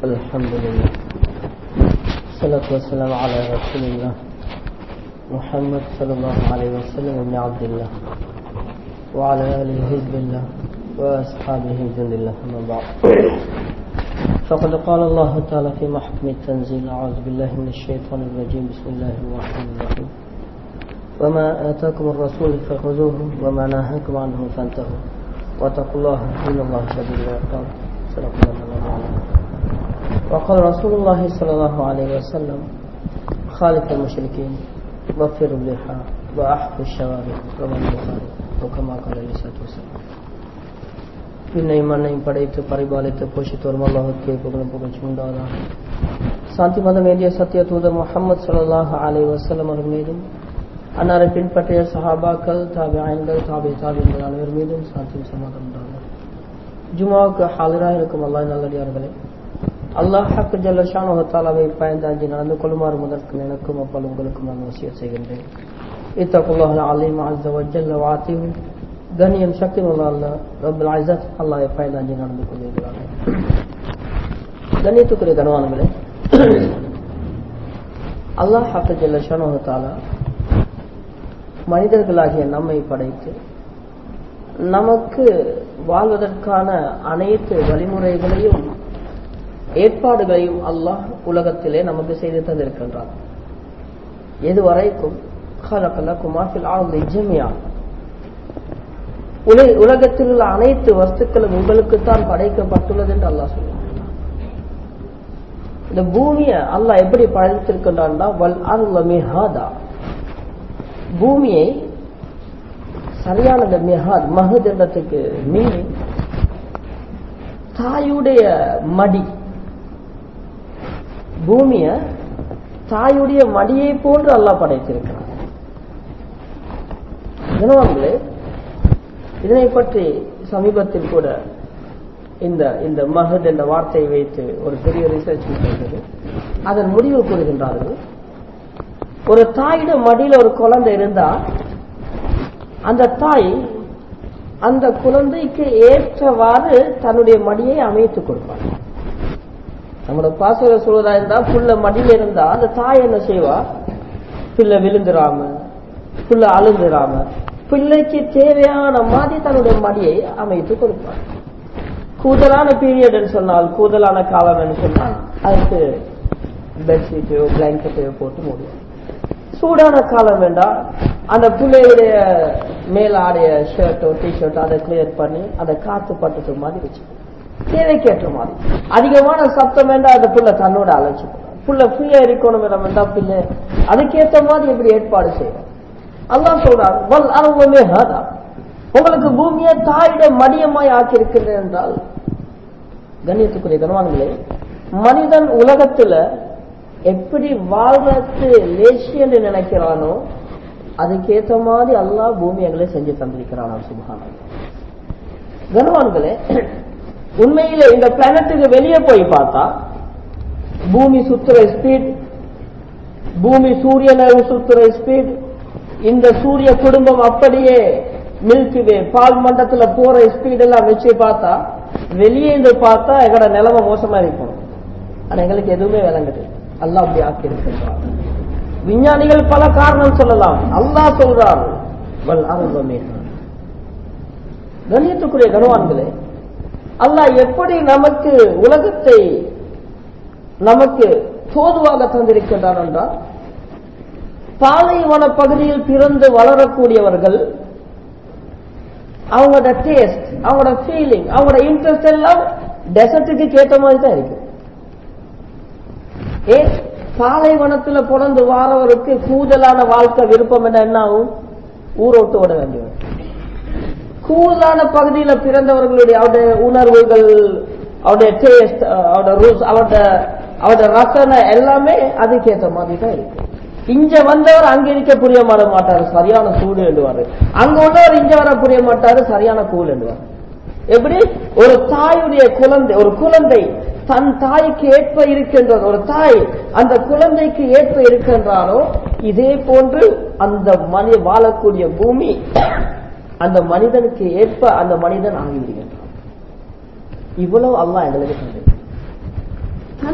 الحمد لله الصلاة والسلام على رسول الله محمد صلى الله عليه وسلم ابن عبد الله وعلى آله حزب الله وأصحابه جند الله أما بعد فقد قال الله تعالى في محكم التنزيل أعوذ بالله من الشيطان الرجيم بسم الله الرحمن الرحيم وما آتاكم الرسول فخذوه وما نهاكم عنه فانتهوا واتقوا الله إن الله شديد العقاب صدق الله العظيم وقال رسول الله صلى الله عليه وسلم خالف المشركين وفروا اللحى وأحفوا الشوارع رواه البخاري وكما قال عليه الصلاة والسلام விண்ணையும் மண்ணையும் படைத்து பரிபாலித்து போஷித்து வரும் அல்லாஹுக்கே புகழும் புகழ்ச்சி உண்டாதான் சாந்தி மதம் வேண்டிய சத்திய தூதர் முகமது சல்லாஹ் அலை வசலம் அவர்கள் மீதும் அன்னாரை பின்பற்றிய சஹாபாக்கள் தாபியாயன்கள் தாபி தாபியங்கள் அனைவர் மீதும் சாந்தியும் சமாதம் உண்டாகும் ஜுமாவுக்கு ஹாலிராக இருக்கும் அல்லாஹ் நல்லடியார்களே அல்லாஹ் ஹக்கு ஜல்லஷானு தாலாவை பயந்தாஞ்சி நடந்து கொள்ளுமாறு முதற்கும் எனக்கும் அப்பால் உங்களுக்கும் நான் வசிய செய்கின்றேன் இத்தகுல்லாஹ் அலீம் அஸ்ஸ வஜல்ல வாத்தியும் கண்ணியம் சக்தி உள்ள அல்ல ரபுல் ஐசத் அல்லாஹ் பயந்தாஞ்சி நடந்து கொண்டிருக்கிறார்கள் கண்ணியத்துக்குரிய கனவான்களே அல்லாஹ் ஹக்கு ஜல்லஷானு தாலா மனிதர்களாகிய நம்மை படைத்து நமக்கு வாழ்வதற்கான அனைத்து வழிமுறைகளையும் ஏற்பாடுகளையும் அல்லாஹ் உலகத்திலே நமக்கு செய்து தந்திருக்கின்றார் எதுவரைக்கும் உலகத்தில் உள்ள அனைத்து வஸ்துக்களும் உங்களுக்குத்தான் படைக்கப்பட்டுள்ளது என்று அல்லாஹ் சொல்லுவார் இந்த பூமியை அல்லாஹ் எப்படி படைத்திருக்கின்றான்டா வல் அருளமிஹாதா பூமியை சரியான மிஹாத் மஹத் என்றதுக்கு மீனிங் தாயுடைய மடி பூமிய தாயுடைய மடியை போன்று அல்லாஹ் படைத்திருக்கிறார் கனவான்களே இதனை பற்றி சமீபத்தில் கூட இந்த இந்த மஹத் என்ற வார்த்தையை வைத்து ஒரு பெரிய ரிசர்ச் நடந்தது அதன் முடிவு கூறுகின்றார்கள் ஒரு தாயிட மடியில் ஒரு குழந்தை இருந்தா அந்த தாய் அந்த குழந்தைக்கு ஏற்றவாறு தன்னுடைய மடியை அமைத்துக் கொடுப்பார் நம்மளோட பாசக சொல்வதா இருந்தா புள்ள மடியில இருந்தா அந்த தாய் என்ன செய்வா பிள்ளை விழுந்துடாம புள்ள அழுந்துடாம பிள்ளைக்கு தேவையான மாதிரி தன்னுடைய மடியை அமைத்து கொடுப்பார் கூதலான பீரியட் சொன்னால் கூதலான காலம் சொன்னால் அதுக்கு பெட்ஷீட்டையோ பிளாங்கெட்டையோ போட்டு மூடுவோம் சூடான காலம் வேண்டாம் அந்த பிள்ளையுடைய மேல ஆடைய ஷர்ட்டோ டிஷர்ட்டோ அதை கிளியர் பண்ணி அதை காத்து பட்டுட்டு மாதிரி வச்சு தேவைக்கேற்ற மாதிரி அதிகமான சத்தம் வேண்டாம் அந்த பிள்ளை தன்னோட அழைச்சு புள்ள ஃப்ரீயா இருக்கணும் வேண்டாம் பிள்ளை அதுக்கேற்ற மாதிரி எப்படி ஏற்பாடு செய்யணும் அல்லாஹ் சொல்றார் வல் அருவமே ஹாதா உங்களுக்கு பூமியை தாயிட மடியமாய் ஆக்கியிருக்கிறது என்றால் கண்ணியத்துக்குரிய கனவான்களே மனிதன் உலகத்துல எப்படி வாழ்றது லேசி என்று நினைக்கிறானோ அதுக்கேற்ற மாதிரி அல்லா பூமி எங்களை செஞ்சு தந்திருக்கிறான் சுபகான கனவான்களே உண்மையில இந்த பிளானட்டுக்கு வெளியே போய் பார்த்தா பூமி சுத்துற ஸ்பீட் பூமி சூரியனை சுத்துற ஸ்பீட் இந்த சூரிய குடும்பம் அப்படியே மில்கிவே பால் மண்டத்துல போற ஸ்பீட் எல்லாம் வச்சு பார்த்தா வெளியே இருந்து பார்த்தா எங்களோட நிலைமை மோசமா இருக்கணும் ஆனா எங்களுக்கு எதுவுமே விளங்குது அல்லாஹ் அப்படி ஆக்கி இருக்கின்றார் விஞ்ஞானிகள் பல காரணம் சொல்லலாம் அல்லாஹ் சொல்றார் வல் அருள்வமே கண்ணியத்துக்குரிய கனவான்களே அல்லாஹ் எப்படி நமக்கு உலகத்தை நமக்கு தோதுவாக தந்திருக்கின்றார் என்றால் பாலைவன பகுதியில் பிறந்து வளரக்கூடியவர்கள் அவங்களோட டேஸ்ட் அவங்களோட ஃபீலிங் அவங்களோட இன்ட்ரெஸ்ட் எல்லாம் டெசர்ட்டுக்கு கேட்ட மாதிரி தான் இருக்கு ஏ பாலைவனத்துல பிறந்து வாரவருக்கு கூதலான வாழ்க்கை விருப்பம் என்ன என்ன ஆகும் ஊரோட்டு ஓட வேண்டியவர் கூதலான பகுதியில பிறந்தவர்களுடைய அவருடைய உணர்வுகள் அவருடைய டேஸ்ட் அவருடைய ரூல்ஸ் அவருடைய அவருடைய ரசனை எல்லாமே அதுக்கேற்ற மாதிரி தான் இருக்கு இங்க வந்தவர் அங்க இருக்க புரிய மாட மாட்டாரு சரியான சூடு எழுதுவாரு அங்க உள்ளவர் இங்க வர புரிய மாட்டாரு சரியான கூழ் எழுதுவார் எப்படி ஒரு தாயுடைய குழந்தை ஒரு குழந்தை தன் தாய்க்கு ஏற்ப இருக்கின்றது ஒரு தாய் அந்த குழந்தைக்கு ஏற்ப இருக்கின்றாரோ இதே போன்று அந்த மனித வாழக்கூடிய பூமி அந்த மனிதனுக்கு ஏற்ப அந்த மனிதன் ஆகிவிடுகின்றான் இவ்வளவு அல்லாஹ் எங்களுக்கு தந்தது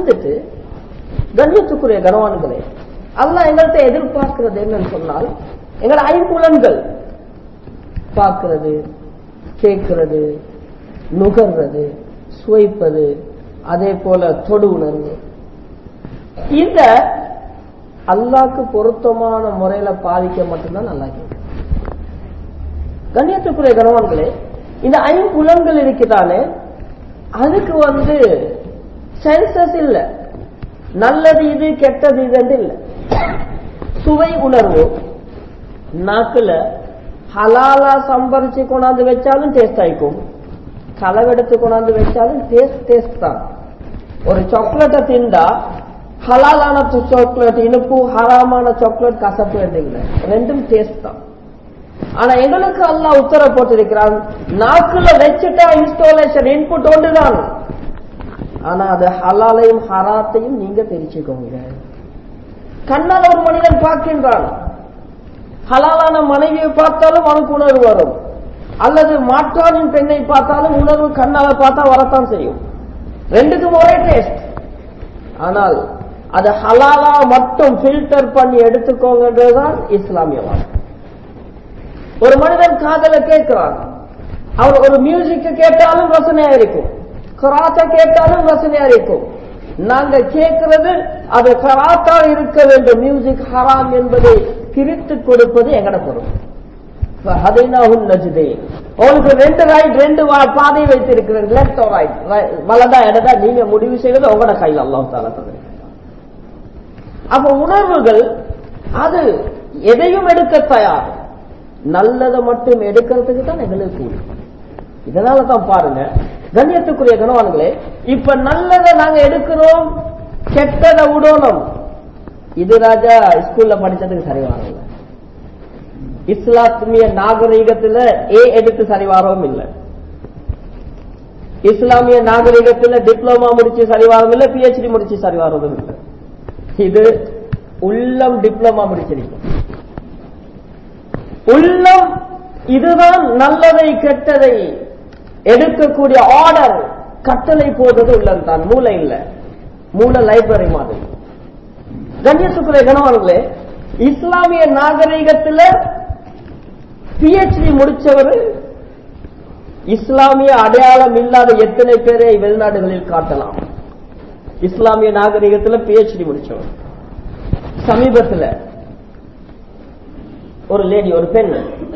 வந்துட்டு கண்ணியத்துக்குரிய கனவான்களே அதெல்லாம் எங்கள்கிட்ட எதிர்பார்க்கிறது என்னன்னு சொன்னால் எங்கள் ஐம்புலன்கள் பார்க்கிறது கேட்கிறது நுகர்றது சுவைப்பது அதே போல தொடு உணர்வு இந்த அல்லாக்கு பொருத்தமான முறையில பாதிக்க மட்டும்தான் நல்லா கேட்கும் கண்ணியத்துக்குரிய கனவான்களே இந்த ஐம்புலன்கள் இருக்குதானே அதுக்கு வந்து சென்சஸ் இல்ல நல்லது இது கெட்டது இது இல்ல சுவை உணர்வு நாக்குல ஹலாலா சம்பரிச்சு கொண்டாந்து வச்சாலும் டேஸ்ட் ஆயிக்கும் களவெடுத்து கொண்டாந்து வச்சாலும் டேஸ்ட் டேஸ்ட் தான் ஒரு சாக்லேட்டை திண்டா ஹலாலான சாக்லேட் இனிப்பு ஹராமான சாக்லேட் கசப்பு என்றீங்களே ரெண்டும் டேஸ்ட் தான் ஆனா எங்களுக்கு அல்லா உத்தரவு போட்டிருக்கிறான் நாக்குல வச்சுட்டா இன்ஸ்டாலேஷன் இன்புட் ஒன்றுதான் ஆனா அது ஹலாலையும் ஹராத்தையும் நீங்க தெரிச்சுக்கோங்க கண்ணால் ஒரு மனிதன் பார்க்கின்றான் ஹலாலான மனைவியை பார்த்தாலும் அவனுக்கு உணர்வு வரும் அல்லது மாற்றானின் பெண்ணை பார்த்தாலும் உணர்வு கண்ணால பார்த்தா வரத்தான் செய்யும் ரெண்டுக்கும் ஒரே டேஸ்ட் ஆனால் அது ஹலாலா மட்டும் ஃபில்டர் பண்ணி எடுத்துக்கோங்கன்றதுதான் இஸ்லாமியவாதம் ஒரு மனிதன் காதல கேட்கிறான் அவர் ஒரு மியூசிக் கேட்டாலும் ரசனையா இருக்கும் கராத்தா கேட்டாலும் ரசனையா இருக்கும் நாங்க கேட்கிறது அது கராத்தா இருக்க வேண்டும் மியூசிக் ஹராம் என்பதை பிரித்து கொடுப்பது எங்கட பொருள் உங்களுக்கு ரெண்டு ரைட் ரெண்டு பாதை வைத்திருக்கிறேன் லெப்ட் ரைட் வலதா இடதா நீங்க முடிவு செய்வது உங்களோட கையில் அல்லாஹ் தாலா அப்ப உணர்வுகள் அது எதையும் எடுக்க தயார் நல்லதை மட்டும் எடுக்கிறதுக்கு தான் எங்களுக்கு கூலி இதனால தான் பாருங்க கண்ணியத்துக்குரிய கனவான்களே இப்ப நல்லதை நாங்க எடுக்கிறோம் கெட்டதை விடணும் இது ராஜா ஸ்கூல்ல படிச்சதுக்கு சரி வரல இஸ்லாமிய நாகரீகத்துல ஏ எடுத்து சரி வரவும் இல்லை இஸ்லாமிய நாகரீகத்துல டிப்ளமா முடிச்சு சரி வரவும் இல்லை பிஹெச்டி முடிச்சு சரி வரவும் இல்லை இது உள்ளம் டிப்ளமா முடிச்சிருக்கும் உள்ளம் இதுதான் நல்லதை கெட்டதை எடுக்கக்கூடிய ஆர்டர் கட்டளை போடுறது உள்ளம் தான் மூளை இல்ல மூளை லைப்ரரி மாதிரி கண்ணியத்துக்குரிய கணவர்களே இஸ்லாமிய நாகரிகத்தில் பிஹெச்டி முடிச்சவர் இஸ்லாமிய அடையாளம் இல்லாத எத்தனை பேரை வெளிநாடுகளில் காட்டலாம் இஸ்லாமிய நாகரிகத்தில் பிஹெச்டி முடிச்சவர் சமீபத்தில் ஒரு லேடி ஒரு பெண்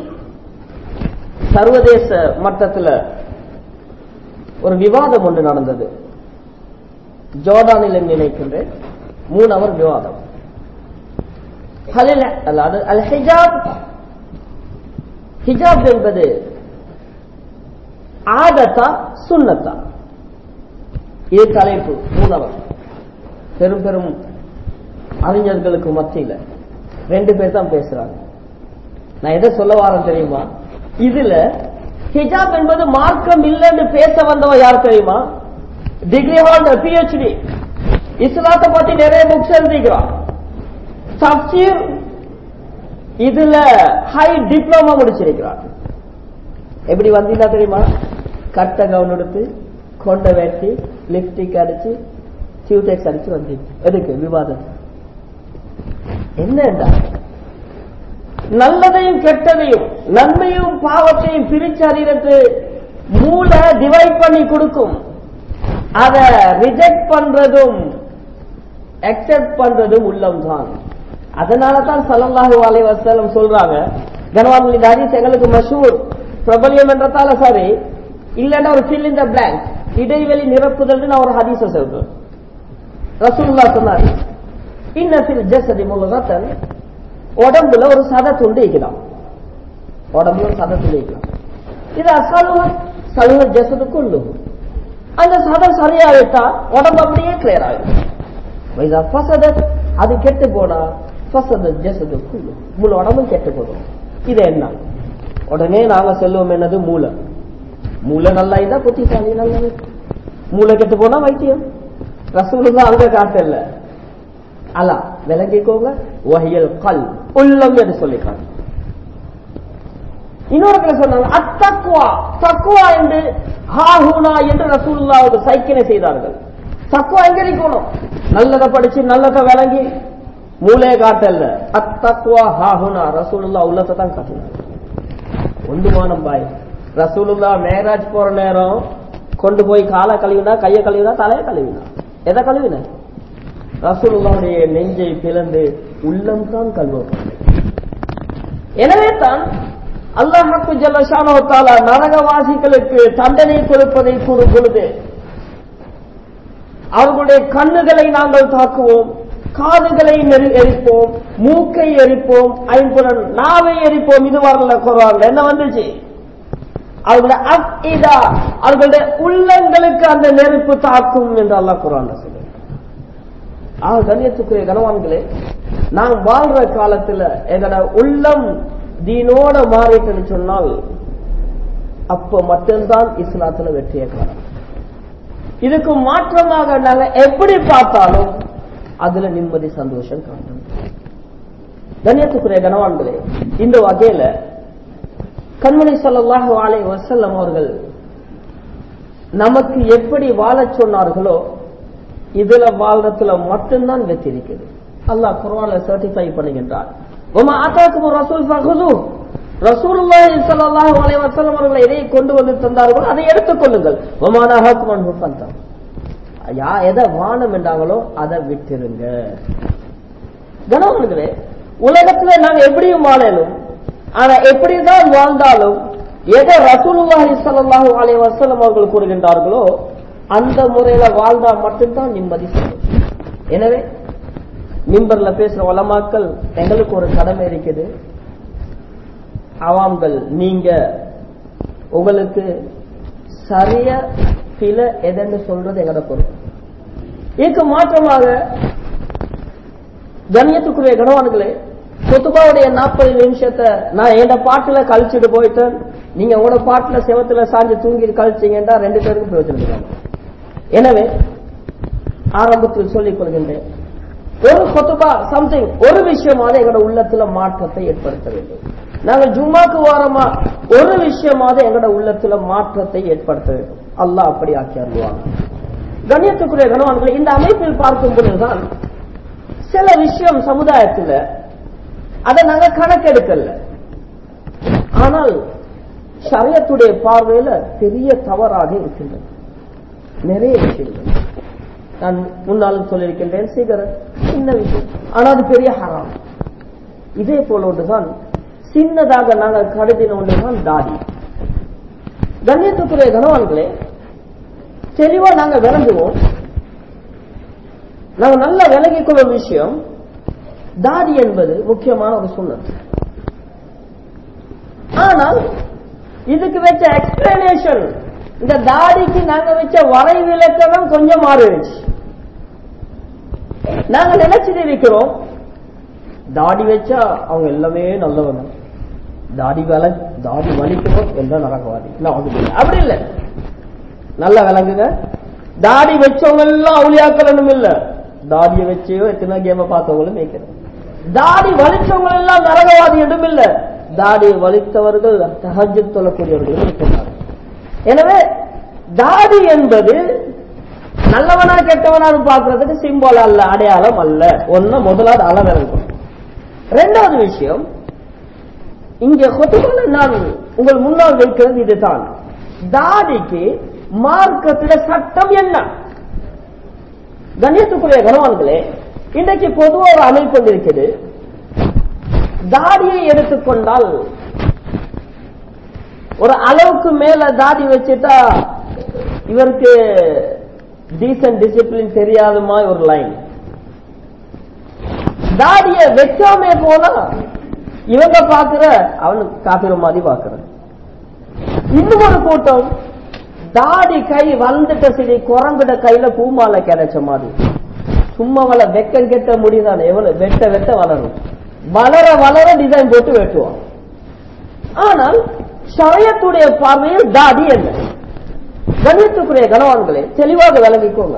சர்வதேச மட்டத்தில் ஒரு விவாதம் ஒன்று நடந்தது ஜோர்டானில் நினைக்கின்றேன் மூணு அவர் விவாதம் அல் ஹிஜாப் ஹிஜாப் என்பது ஆதத்தா சுண்ணத்தா இது தலைப்பு மூணவர் பெரும் பெரும் அறிஞர்களுக்கு மத்தியில் ரெண்டு பேர் தான் பேசுறாங்க நான் எதை சொல்ல வரேன் தெரியுமா இதுல ஹிஜாப் என்பது மார்க்கம் இல்லைன்னு பேச வந்தவன் யார் தெரியுமா டிகிரி ஹோல்டர் பிஹெச்டி இஸ்லாத்தை பத்தி நிறைய புக்ஸ் எழுதிக்கிறான் தப்சீர் இதுல ஹை டிப்ளமா முடிச்சிருக்கிறான் எப்படி வந்தீங்கன்னா தெரியுமா கட்ட கவுன் எடுத்து கொண்ட வெட்டி லிப்டிக் அடிச்சு டியூடெக்ஸ் அடிச்சு வந்தீங்க எதுக்கு விவாதம் என்னடா நல்லதையும் கெட்டதையும் நன்மையும் பாவத்தையும் பிரிச்சு அறிறது மூளை டிவைட் பண்ணி கொடுக்கும் அத ரிஜெக்ட் பண்றதும் அக்செப்ட் பண்றதும் உள்ளம் தான் அதனால தான் சல்லல்லாஹு அலைஹி வஸல்லம் சொல்றாங்க கனவான் இந்த ஹதீஸ் எங்களுக்கு மஷூர் பிரபல்யம் என்றதால சரி இல்லன்னா ஒரு ஃபில் இன் த பிளாங்க் இடைவெளி நிரப்புதல் நான் ஒரு ஹதீஸ சொல்றேன் ரசூலுல்லாஹ் சொன்னார் இன்ன ஃபில் ஜஸதி முல்கத்தன் உடம்புல ஒரு சத துண்டு இருக்கிறான் உடம்புல ஒரு சத துண்டு இருக்கிறான் இது அசலுவ சலுவ ஜசது கொள்ளு அந்த சதம் சரியாயிட்டா உடம்பு அப்படியே கிளியர் ஆகும் வைதா ஃபசதத் அது கெட்டு போனா ஃபசத ஜசது கொள்ளு முழு உடம்பும் கெட்டு போதும் இது என்ன உடனே நாங்க சொல்லுவோம் என்னது மூளை மூளை நல்லா இருந்தா புத்திசாலி நல்லது மூளை கெட்டு போனா வைத்தியம் ரசூலுல்லா அங்க காட்டல அல்லா விளங்கிக்கோங்க வஹியல் கல் உள்ளம் என்று சொல்லிக்கிறாங்க இன்னொரு சொன்னாங்க அத்தக்குவா தக்குவா என்று ஹாஹூனா என்று ரசூல்லா ஒரு சைக்கினை செய்தார்கள் தக்குவா எங்க இருக்கணும் நல்லதை படிச்சு நல்லதை விளங்கி மூளையை காட்டல அத்தக்குவா ஹாஹுனா ரசூலுல்லா உள்ளத்தை தான் காட்டினார் ஒன்றுமானம் பாய் ரசூலுல்லா மேராஜ் போற நேரம் கொண்டு போய் காலை கழுவினா கையை கழுவினா தலையை கழுவினா எதை கழுவின ரசூலுல்லாவுடைய நெஞ்சை பிளந்து உள்ளம் தான் கழுவப்பட்டது எனவே தான் அல்லாஹு ஜல்லஷானோ தாலா நரகவாசிகளுக்கு தண்டனை கொடுப்பதை கூறும் பொழுது அவர்களுடைய கண்ணுகளை நாங்கள் தாக்குவோம் காதுகளை நெரு- எரிப்போம் மூக்கை எரிப்போம் ஐம்புலன் நாவை எரிப்போம் இது வரல குரான் என்ன வந்துச்சு அவர்களுடைய அஃஇதா அவர்களுடைய உள்ளங்களுக்கு அந்த நெருப்பு தாக்கும் என்று அல்லாஹ் குரான் சொல்லு ஆக கண்ணியத்துக்குரிய கனவான்களே நாம் வாழ்ற காலத்துல எங்கட உள்ளம் தீனோட மாறிட்டுன்னு சொன்னால் அப்ப மட்டும்தான் இஸ்லாத்துல வெற்றியை காணும் இதுக்கு மாற்றமாக நாங்க எப்படி பார்த்தாலும் அதுல நிம்மதி சந்தோஷம் காட்டும் கண்ணியத்துக்குரிய கனவான்களே இந்த வகையில கண்மணி ஸல்லல்லாஹு அலைஹி வஸல்லம் அவர்கள் நமக்கு எப்படி வாழச் சொன்னார்களோ இதுல வாழ்றதுல மட்டும்தான் வெற்றி இருக்குது அல்லாஹ் குர்ஆன்ல சர்டிஃபை பண்ணுகின்றார் வமா ஆதாக்கும் ரசூல் ஃபகுது ரசூலுல்லாஹி ஸல்லல்லாஹு அலைஹி வஸல்லம் அவர்கள் எதை கொண்டு வந்து தந்தார்களோ அதை எடுத்துக்கொள்ளுங்கள் வமா நஹாக்கும் அன்ஹு ஃபந்தம் யா எதை வானம் என்றாங்களோ அதை விட்டுருங்க கனவான்களே உலகத்துல நாங்க எப்படியும் வாழணும் ஆனா எப்படிதான் வாழ்ந்தாலும் எதை ரசூலுல்லாஹி ஸல்லல்லாஹு அலைஹி வஸல்லம் அவர்கள் கூறுகின்றார்களோ அந்த முறையில வாழ்ந்தா மட்டும்தான் நிம்மதி சந்தோஷம் எனவே மிம்பர்ல பேசுற உலமாக்கள் எங்களுக்கு ஒரு கடமை இருக்குது அவாம்கள் நீங்க உங்களுக்கு சரிய பில எதன்னு சொல்றது எங்கட பொறுப்பு இதுக்கு மாற்றமாக கண்ணியத்துக்குரிய கனவான்களே சொத்துபாவுடைய நாற்பது நிமிஷத்தை நான் என் பாட்டுல கழிச்சுட்டு போயிட்டேன் நீங்க உங்களோட பாட்டுல செவத்துல சாஞ்சு தூங்கி கழிச்சீங்கன்னா ரெண்டு பேருக்கும் பிரயோஜனம் இருக்காங்க எனவே ஆரம்பத்தில் சொல்லிக் கொள்கின்றேன் ஒரு கொத்துபா சம்திங் ஒரு விஷயமாவது எங்களோட உள்ளத்துல மாற்றத்தை ஏற்படுத்த வேண்டும் நாங்கள் ஜும்மாக்கு வாரமா ஒரு விஷயமாவது எங்களோட உள்ளத்துல மாற்றத்தை ஏற்படுத்த வேண்டும் அல்லாஹ் அப்படி ஆக்கி அருள்வாங்க கண்ணியத்துக்குரிய கணவான்கள் இந்த அமைப்பில் பார்க்கும் பொழுதுதான் சில விஷயம் சமுதாயத்துல அதை நாங்க கணக்கெடுக்கல ஆனால் ஷரியத்துடைய பார்வையில பெரிய தவறாக இருக்கின்றது நிறைய விஷயங்கள் நான் முன்னாலும் சொல்லியிருக்கின்றேன் சிகரெட் சின்ன விஷயம் ஆனால் அது பெரிய ஹராம் இதே போல ஒன்றுதான் சின்னதாக நாங்கள் கருதின ஒன்றுதான் தாடி கண்ணியத்துக்குரிய கணவான்களே தெளிவா நாங்க விளங்குவோம் நாங்க நல்லா விளங்கிக் கொள்ளும் விஷயம் தாடி என்பது முக்கியமான ஒரு சுண்ணத் ஆனால் இதுக்கு வச்ச எக்ஸ்பிளனேஷன் இந்த தாடிக்கு நாங்க வச்ச வரை விளக்கணம் கொஞ்சம் மாறிடுச்சு நாங்க நினைச்சிட்டு இருக்கிறோம் தாடி வச்சா அவங்க எல்லாமே நல்லவங்க தாடி வல தாடி வலிக்கணும் எல்லாம் நரகவாதி நான் வந்து இல்லை. அப்படி இல்லை நல்லா விளங்குங்க தாடி வச்சவங்க எல்லாம் அவுளியாக்கலனும் இல்ல தாடியை வச்சோ எத்தனை கேம பார்த்தவங்களும் மேய்க்கணும் தாடி வலிச்சவங்க எல்லாம் நரகவாதி என்றும் இல்ல தாடி வலித்தவர்கள் தஹஜ் தொழக்கூடியவர்களும் இருக்கிறார்கள் எனவே தாடி என்பது நல்லவனா கெட்டவனான்னு பார்க்கறதுக்கு சிம்போல் அல்ல அடையாளம் அல்ல ஒன்னு முதலாவது அளவிறங்கும் ரெண்டாவது விஷயம் இங்க கொத்துமல நான் உங்கள் முன்னால் வைக்கிறது இதுதான் தாடிக்கு மார்க்கத்தில சட்டம் என்ன கண்ணியத்துக்குரிய கனவான்களே இன்றைக்கு பொதுவா ஒரு அமைப்பு ஒன்று இருக்குது தாடியை எடுத்துக்கொண்டால் ஒரு அளவுக்கு மேல தாடி வச்சுட்டா இவருக்கு டீசன்ட் டிசிப்ளின் தெரியாதுமா ஒரு லைன் தாடிய வைக்காம போனா இவங்க பாக்குற அவனுக்கு காப்பிர மாதிரி பாக்குற இன்னும் ஒரு கூட்டம் தாடி கை வந்துட்ட சரி குரங்குட கையில பூமாலை கிடைச்ச மாதிரி சும்மா வள வெக்கம் கெட்ட முடியுதானே எவ்வளவு வெட்ட வெட்ட வளரும் வளர வளர டிசைன் போட்டு வெட்டுவான் ஆனால் ஷரியத்துடைய பார்வையில் தாடி என்ன கணியத்துக்குரிய கனவான்களே தெளிவாக விளங்கிக்கோங்க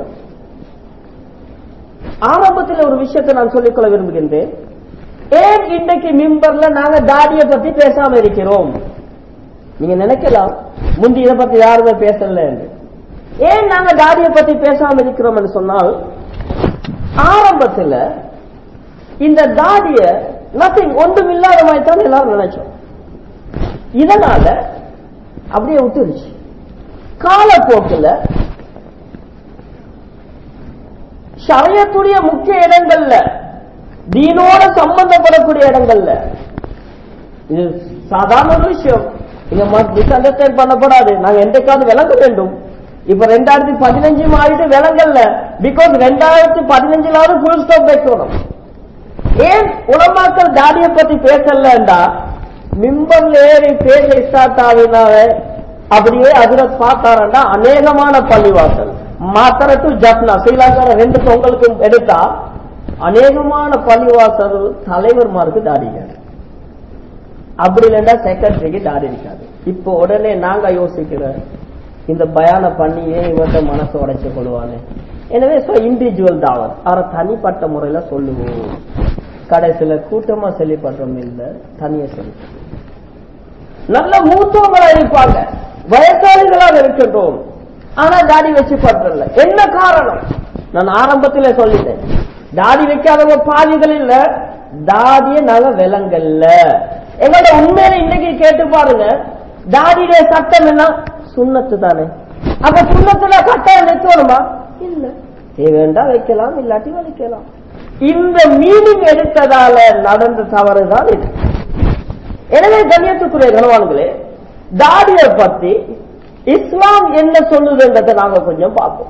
ஆரம்பத்தில் ஒரு விஷயத்தை நான் சொல்லிக்கொள்ள விரும்புகின்றேன் ஏன் இன்றைக்கு மிம்பர்ல நாங்க தாடியை பத்தி பேசாம இருக்கிறோம் நீங்க நினைக்கலாம் முந்தி இதை பத்தி யாருமே பேசல என்று ஏன் நாங்க தாடியை பத்தி பேசாம இருக்கிறோம் என்று சொன்னால் ஆரம்பத்துல இந்த தாடிய நத்திங் ஒன்றும் இல்லாத மாதிரி தான் எல்லாரும் நினைச்சோம் இதனால அப்படியே விட்டுருச்சு காலப்போக்கில் ஷரியத்துடைய முக்கிய இடங்கள்ல தீனோட சம்பந்தப்படக்கூடிய இடங்கள்ல இது சாதாரண ஒரு விஷயம் இங்க மிஸ் அண்டர்ஸ்டாண்ட் பண்ணப்படாது நாங்க என்றைக்காவது விளங்க வேண்டும் இப்ப ரெண்டாயிரத்தி பதினஞ்சு மாறிட்டு விளங்கல்ல பிகாஸ் ரெண்டாயிரத்தி பதினஞ்சுலாவது ஃபுல் ஸ்டாப் வைக்கணும் ஏன் உலமாக்கள் தாடியை பத்தி பேசலண்டா மிம்பர்ல ஏறி பேச ஸ்டார்ட் ஆகினால அப்படியே அதிரத் பார்த்தாரண்டா அநேகமான பள்ளிவாசல் மாத்தர டு ஜப்னா ஸ்ரீலங்கால ரெண்டு பொங்கலுக்கும் எடுத்தா அநேகமான பள்ளிவாசல் தலைவர்மாருக்கு தாடிங்க அப்படி இல்லைன்னா செக்ரட்டரிக்கு தாடி இருக்காது இப்போ உடனே நாங்க யோசிக்கிற இந்த பயான பண்ணியே இவர்கிட்ட மனசு உடைச்சு கொள்வானே எனவே இண்டிவிஜுவல் தாவத் அவரை தனிப்பட்ட முறையில சொல்லுவோம் கடைசியில கூட்டமா சொல்லி பண்றோம் இல்ல தனியா சொல்லி நல்ல மூத்தவங்களா இருப்பாங்க வயசாளிகளாக இருக்கின்றோம் ஆனா தாடி வச்சு பண்றல என்ன காரணம் நான் ஆரம்பத்திலே சொல்லிட்டேன் தாடி வைக்காதவங்க பாதிகள் இல்ல தாடிய நாங்க விலங்கல்ல எங்களோட உண்மையில இன்னைக்கு கேட்டு பாருங்க தாடியுடைய சட்டம் என்ன சுண்ணத்து தானே அப்ப சுண்ணத்துல கட்டாயம் வைக்கணுமா இல்ல தேவைண்டா வைக்கலாம் இல்லாட்டி வலிக்கலாம் இந்த மீனிங் எடுத்ததால நடந்த தவறுதான் இது எனவே கண்ணியத்துக்குரிய கனவான்களே தாடிய பத்தி இஸ்லாம் என்ன சொல்லுதுன்றதை நாங்க கொஞ்சம் பார்ப்போம்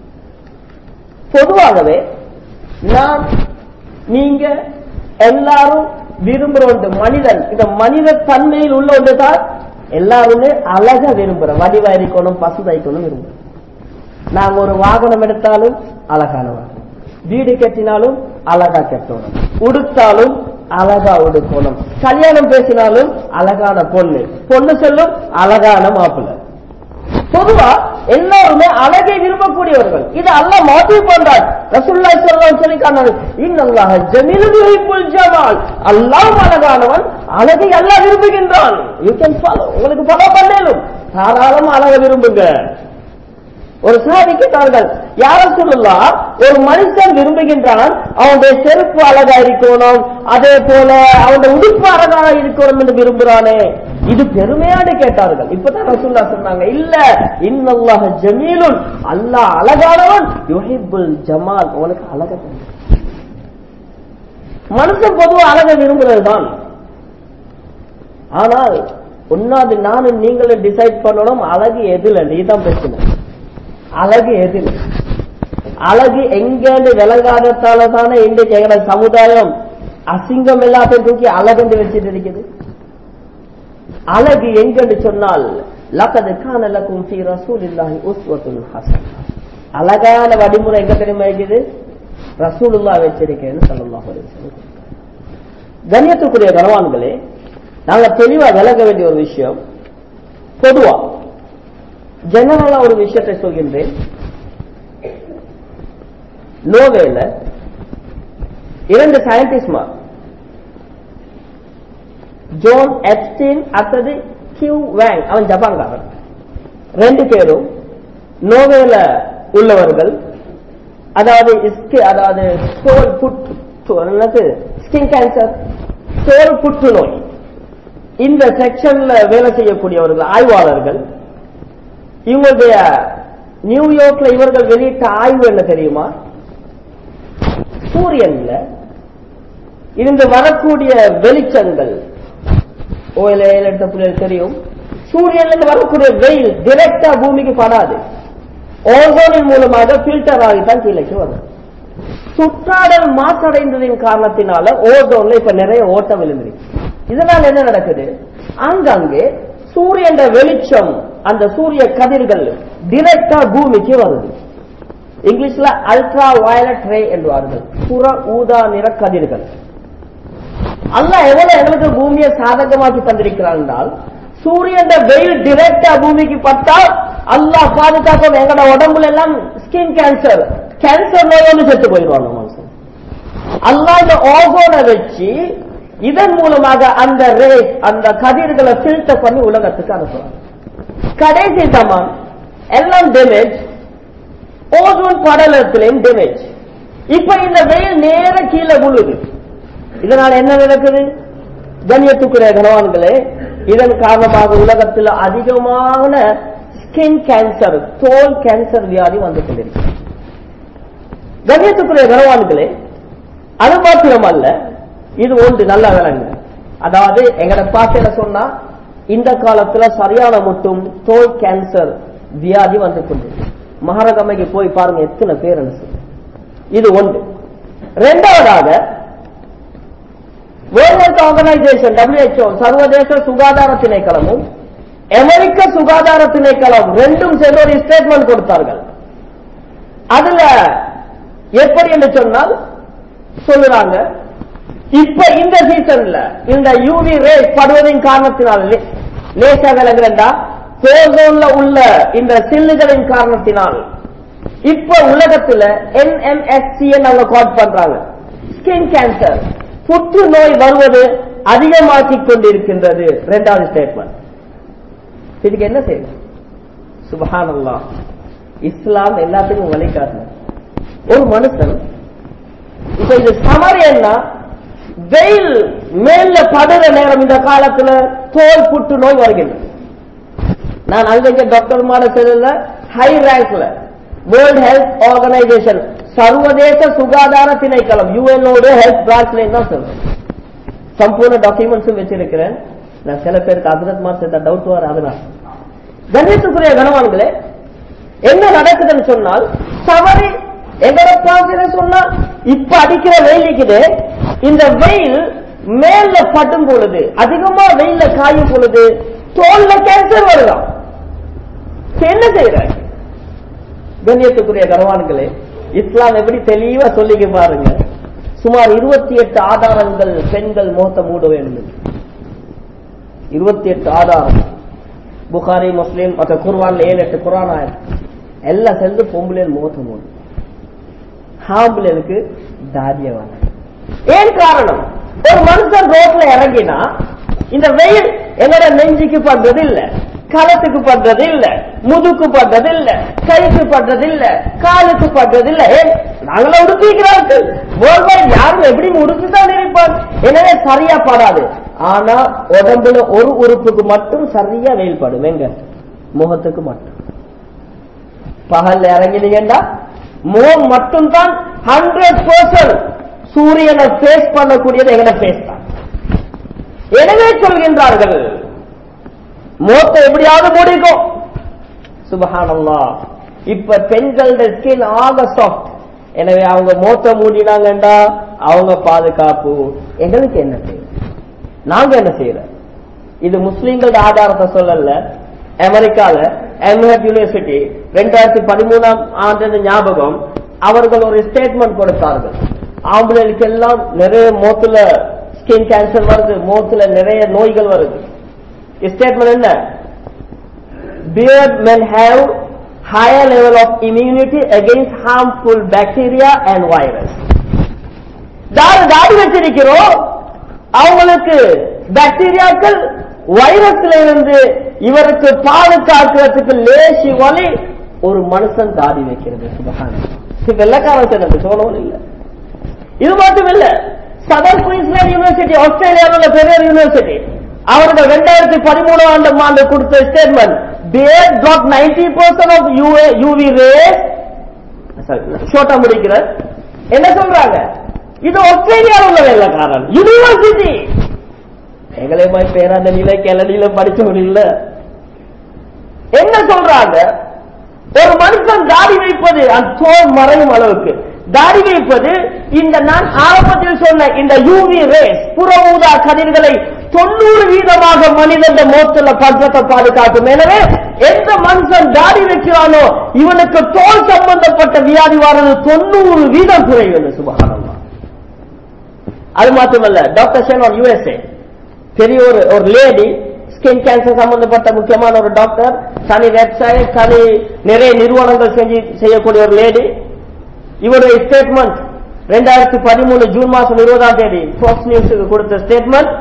பொதுவாகவே நான் நீங்க எல்லாரும் விரும்புற ஒன்று மனிதன் இந்த மனித தன்மையில் உள்ள ஒன்று தான் எல்லாருமே அழக விரும்புறோம் வடிவா இருக்கணும் பசுதாய்க்கணும் விரும்புறோம் நாங்க ஒரு வாகனம் எடுத்தாலும் அழகான வாகனம் வீடு கட்டினாலும் அழகா கட்டணும் உடுத்தாலும் அழகா உடுக்கணும் கல்யாணம் பேசினாலும் அழகான பொண்ணு பொண்ணு சொல்லும் அழகான மாப்பிள்ளை பொதுவா எல்லாருமே அழகை விரும்பக்கூடியவர்கள் இது அல்ல மாற்றி பண்றார் ரசுல்லாய் சொல்லலாம் சொல்லி காணாரு இன்னல்லாஹ ஜமீலுல் யுஹிப்புல் ஜமால் அல்லாஹ் அழகானவன் அழகை அல்லாஹ் விரும்புகின்றான் யூ கேன் ஃபாலோ உங்களுக்கு ஃபாலோ பண்ணலும் தாராளமா அழகை விரும்புங்க ஒரு சாதி கேட்டார்கள் யார சொல்லலாம் ஒரு மனுஷன் விரும்புகின்றான் அவனுடைய செருப்பு அழகா இருக்கணும் அதே போல அவனுடைய உடுப்பு அழகா இருக்கணும் என்று விரும்புறானே இது பெருமையாடு கேட்டார்கள் இப்பதான் ரசூல்லா சொன்னாங்க இல்ல இன்னல்லாஹ ஜமீலுன் அல்லாஹ் அழகானவன் யுஹிப்புல் ஜமால் உனக்கு அழக மனுஷன் பொதுவா அழக விரும்புறது தான் ஆனால் ஒன்னாவது நானும் நீங்களும் டிசைட் பண்ணணும் அழகு எதுல நீதான் பிரச்சனை அழகு எதில் அழகு எங்கேன்னு விளங்காதத்தால தானே இன்றைக்கு எங்கட சமுதாயம் அசிங்கம் எல்லாத்தையும் தூக்கி அழகுண்டு வச்சுட்டு இருக்குது அழகு எங்கன்னு சொன்னால் லக்கது கானலக்கும் ஃபீ ரசூலில்லாஹி உஸ்வத்துல் ஹசன் அழகான வழிமுறை எங்க தெரியுமா இருக்குது ரசூலுல்லா வச்சிருக்கேன்னு ஸல்லல்லாஹு அலைஹி வஸல்லம் கண்ணியத்துக்குரிய கனவான்களே நாங்க தெளிவா விளங்க வேண்டிய ஒரு விஷயம் பொதுவா ஜெனரலா ஒரு விஷயத்தை சொல்கின்றேன் நோவேல இரண்டு சயின்டிஸ்ட்மார் ஜோன் எப்ஸ்டீன் அடுத்தது கியூ வேங் அவன் ஜப்பான்காரன் ரெண்டு பேரும் நோவேல உள்ளவர்கள் அதாவது இஸ்கி- அதாவது தோல் புற்று என்னது ஸ்கின் கேன்சர் தோல் புற்றுநோய் இந்த செக்ஷன்ல வேலை செய்யக்கூடியவர்கள் ஆய்வாளர்கள் இவங்களுடைய நியூயார்க்ல இவர்கள் வெளியிட்ட ஆய்வு என்ன தெரியுமா சூரியன்ல இருந்து வரக்கூடிய வெளிச்சங்கள் ஓயில எடுத்த பிள்ளைகள் தெரியும் சூரியன்ல இருந்து வரக்கூடிய வெயில் டிரெக்டா பூமிக்கு படாது ஓசோனின் மூலமாக பில்டர் ஆகித்தான் கீழேக்கு வரும் சுற்றாடல் மாசடைந்ததின் காரணத்தினால ஓசோன்ல இப்ப நிறைய ஓட்டம் விழுந்துருக்கு இதனால என்ன நடக்குது அங்கங்கே சூரியன் வெளிச்சம் அந்த சூரிய கதிர்கள் டிரெக்டா பூமிக்கு வருது இங்கிலீஷ்ல அல்ட்ரா வயலட் ரே என்பார்கள் புற ஊதா நிற கதிர்கள் அல்லாஹ் எவ்வளவு எங்களுக்கு பூமியை சாதகமாக்கி தந்திருக்கிறான் என்றால் சூரியன் வெயில் டிரெக்டா பூமிக்கு பட்டால் அல்லாஹ் பாதுகாக்கும் எங்களோட உடம்புல எல்லாம் ஸ்கின் கேன்சர் கேன்சர் நோயோடு செத்து போயிடுவாங்க மனுஷன் அல்லாஹ் இந்த ஓசோனை வச்சு இதன் மூலமாக அந்த ரேஸ் அந்த கதிர்களை ஃபில்டர் பண்ணி உலகத்துக்கு அனுப்புறாங்க கடைசி சமம் எல்லாம் டேமேஜ் ஓசோன் படலத்திலையும் டேமேஜ் இப்ப இந்த வெயில் நேர கீழே விழுது இதனால என்ன நடக்குது கண்ணியத்துக்குரிய கனவான்களே இதன் காரணமாக உலகத்தில் அதிகமான ஸ்கின் கேன்சர் தோல் கேன்சர் வியாதி வந்து கொண்டிருக்கு கண்ணியத்துக்குரிய கனவான்களே அது மாத்திரமல்ல இது ஒன்று நல்ல விலங்கு அதாவது எங்கட பாசையில சொன்னா இந்த காலத்துல சரியான மட்டும் தோல் கேன்சர் வியாதி வந்து கொண்டிருக்கு மகாரகமைக்கு போய் பாருங்க எத்தனை பேர் இது ஒன்று இரண்டாவதாக வேர்ல்ட் ஹெல்த் ஆர்கனைசேஷன் WHO சர்வதேச சுகாதார திணைக்களமும் அமெரிக்க சுகாதார திணைக்களம் ரெண்டும் சேர்ந்து ஒரு ஸ்டேட்மெண்ட் கொடுத்தார்கள் அதுல எப்படி என்று சொன்னால் சொல்லுறாங்க இப்ப இந்த சீசன்ல இந்த யூவி ரேஸ் படுவதின் காரணத்தினால் லே- லேசா விலங்குறா ஓசோன்ல உள்ள இந்த சில்லுகளின் காரணத்தினால் இப்ப உலகத்துல என்எம்எஸ்சி அவங்க காட் பண்றாங்க ஸ்கின் கேன்சர் புற்றுநோய் வருவது அதிகமாக்கிக் கொண்டிருக்கின்றது இரண்டாவது ஸ்டேட்மெண்ட் இதுக்கு என்ன செய்யணும் சுபஹானல்லா இஸ்லாம் எல்லாத்துக்கும் வழிகாட்டணும் ஒரு மனுஷன் இப்ப இது சமரி என்ன வெயில் மேல படுற நேரம் இந்த காலத்துல தோல் புற்றுநோய் வருகின்றது நான் அங்க டாக்டர் மாட செல்ல ஹை ரேங்க்ல வேர்ல்ட் ஹெல்த் ஆர்கனைசேஷன் சர்வதேச சுகாதார திணைக்களம் யுஎன்ஓட ஹெல்த் பிரான்ச்ல தான் சொல்றேன் சம்பூர்ண டாக்குமெண்ட்ஸும் வச்சிருக்கிறேன் நான் சில பேருக்கு அபிரத் மாசத்தை டவுட் வர அதனால் கண்ணியத்துக்குரிய கனவான்களே என்ன நடக்குதுன்னு சொன்னால் சவரி எங்கட பாக்குற சொன்னா இப்ப அடிக்கிற வெயிலுக்குது இந்த வெயில் மேல பட்டும் பொழுது அதிகமா வெயில்ல காயும் பொழுது தோல்ல கேன்சர் வருதாம் என்ன செய்யற கண்ணியத்துக்குரிய கனவான்களே இஸ்லாம் எப்படி தெளிவா சொல்லிக்க பாருங்க சுமார் இருபத்தி எட்டு ஆதாரங்கள் பெண்கள் முகத்தை மூட வேண்டும் என்று. இருபத்தி எட்டு ஆதாரம் புகாரி முஸ்லீம் மற்ற குர்வான்ல ஏழு எட்டு குரான் ஆயிரம் எல்லாம் சேர்ந்து பொம்பளையில் முகத்தை மூடும் ஆம்பளைகளுக்கு தாரிய வேணும் ஏன் காரணம் ஒரு மனுஷன் ரோட்ல இறங்கினா இந்த வெயில் என்னோட நெஞ்சுக்கு பண்றது இல்ல களத்துக்கு பண்றது இல்ல முதுக்கு பண்றது இல்ல கைக்கு பண்றது இல்ல காலுக்கு பண்றது இல்ல ஏன் நாங்கள உடுத்திக்கிறார்கள் வேர்ல்ட் யாரும் எப்படி உடுத்துதான் இருப்பாங்க எனவே சரியா படாது ஆனா உடம்புல ஒரு உறுப்புக்கு மட்டும் சரியா வெயில் படும் எங்க முகத்துக்கு மட்டும் பகல்ல இறங்கினீங்கன்னா முகம் மட்டும்தான் ஹண்ட்ரட் பர்சன்ட் சூரியனை ஃபேஸ் பண்ணக்கூடியது எங்கட ஃபேஸ் தான் எனவே சொல்கின்றார்கள் முகத்தை எப்படியாவது மூடிக்கும் சுபஹானல்லா இப்ப பெண்களோட ஸ்கின் ஆக சாஃப்ட் எனவே அவங்க முகத்தை மூடினாங்கண்டா அவங்க பாதுகாப்பு எங்களுக்கு என்ன செய்யும் நாங்க என்ன செய்யறோம் இது முஸ்லீம்களோட ஆதாரத்தை சொல்லல அமெரிக்கால எம்ஹெட் யூனிவர்சிட்டி ரெண்டாயிரத்தி பதிமூணாம் ஆண்டு ஞாபகம் அவர்கள் ஒரு ஸ்டேட்மெண்ட் கொடுத்தார்கள் ஆம்பளைகளுக்கு எல்லாம் நிறைய மோத்துல ஸ்கின் கேன்சர் வருது மோத்துல நிறைய நோய்கள் வருது ஸ்டேட்மெண்ட் என்ன beard men have higher level of immunity against harmful bacteria and virus தாடி தாடி வச்சிருக்கிறோம் அவங்களுக்கு பாக்டீரியாக்கள் வைரஸ்ல இருந்து இவருக்கு பாதுகாக்கிறதுக்கு லேசி வழி ஒரு மனுஷன் தாடி வைக்கிறது சுபகான வெள்ளக்காரன் சொல்லவும் இல்லை இது மட்டும் இல்ல சதர் குயின்ஸ்லாண்ட் யூனிவர்சிட்டி ஆஸ்திரேலியாவில் உள்ள பெரிய யூனிவர்சிட்டி அவர்கள் ரெண்டாயிரத்தி பதிமூணாம் ஆண்டு ஆண்டு கொடுத்த statement there got ninety percent of UV rays ஷோட்டா முடிக்கிற என்ன சொல்றாங்க இது ஆஸ்திரேலியாவில் உள்ள வெள்ளக்காரன் யூனிவர்சிட்டி எங்களே மாதிரி பேராண்டனில கிளடியில படிச்சவங்க இல்ல என்ன சொல்றாங்க ஒரு மனுஷன் தாடி வைப்பது அந்த தோல் மறையும் அளவுக்கு தாடி வைப்பது இந்த நான் ஆரம்பத்தில் சொன்ன இந்த யூவி ரேஸ் புற ஊதா கதிர்களை தொண்ணூறு வீதமாக மனிதன் மோத்துல பஞ்சத்தை பாதுகாக்கும் எனவே எந்த மனுஷன் தாடி வைக்கிறானோ இவனுக்கு தோல் சம்பந்தப்பட்ட வியாதி வர்றது தொண்ணூறு வீதம் குறைவு சுபகானமா அது மட்டுமல்ல டாக்டர் ஷெனோன் யூஎஸ்ஏ பெரிய ஒரு ஒரு லேடி ஸ்கின் கேன்சர் சம்பந்தப்பட்ட முக்கியமான ஒரு டாக்டர் தனி வெப்சைட் தனி நிறைய நிறுவனங்கள் செஞ்சு செய்யக்கூடிய ஒரு லேடி இவருடைய ஸ்டேட்மெண்ட் ரெண்டாயிரத்தி பதிமூணு ஜூன் மாசம் இருபதாம் தேதி ஃபோக்ஸ் நியூஸுக்கு கொடுத்த ஸ்டேட்மெண்ட்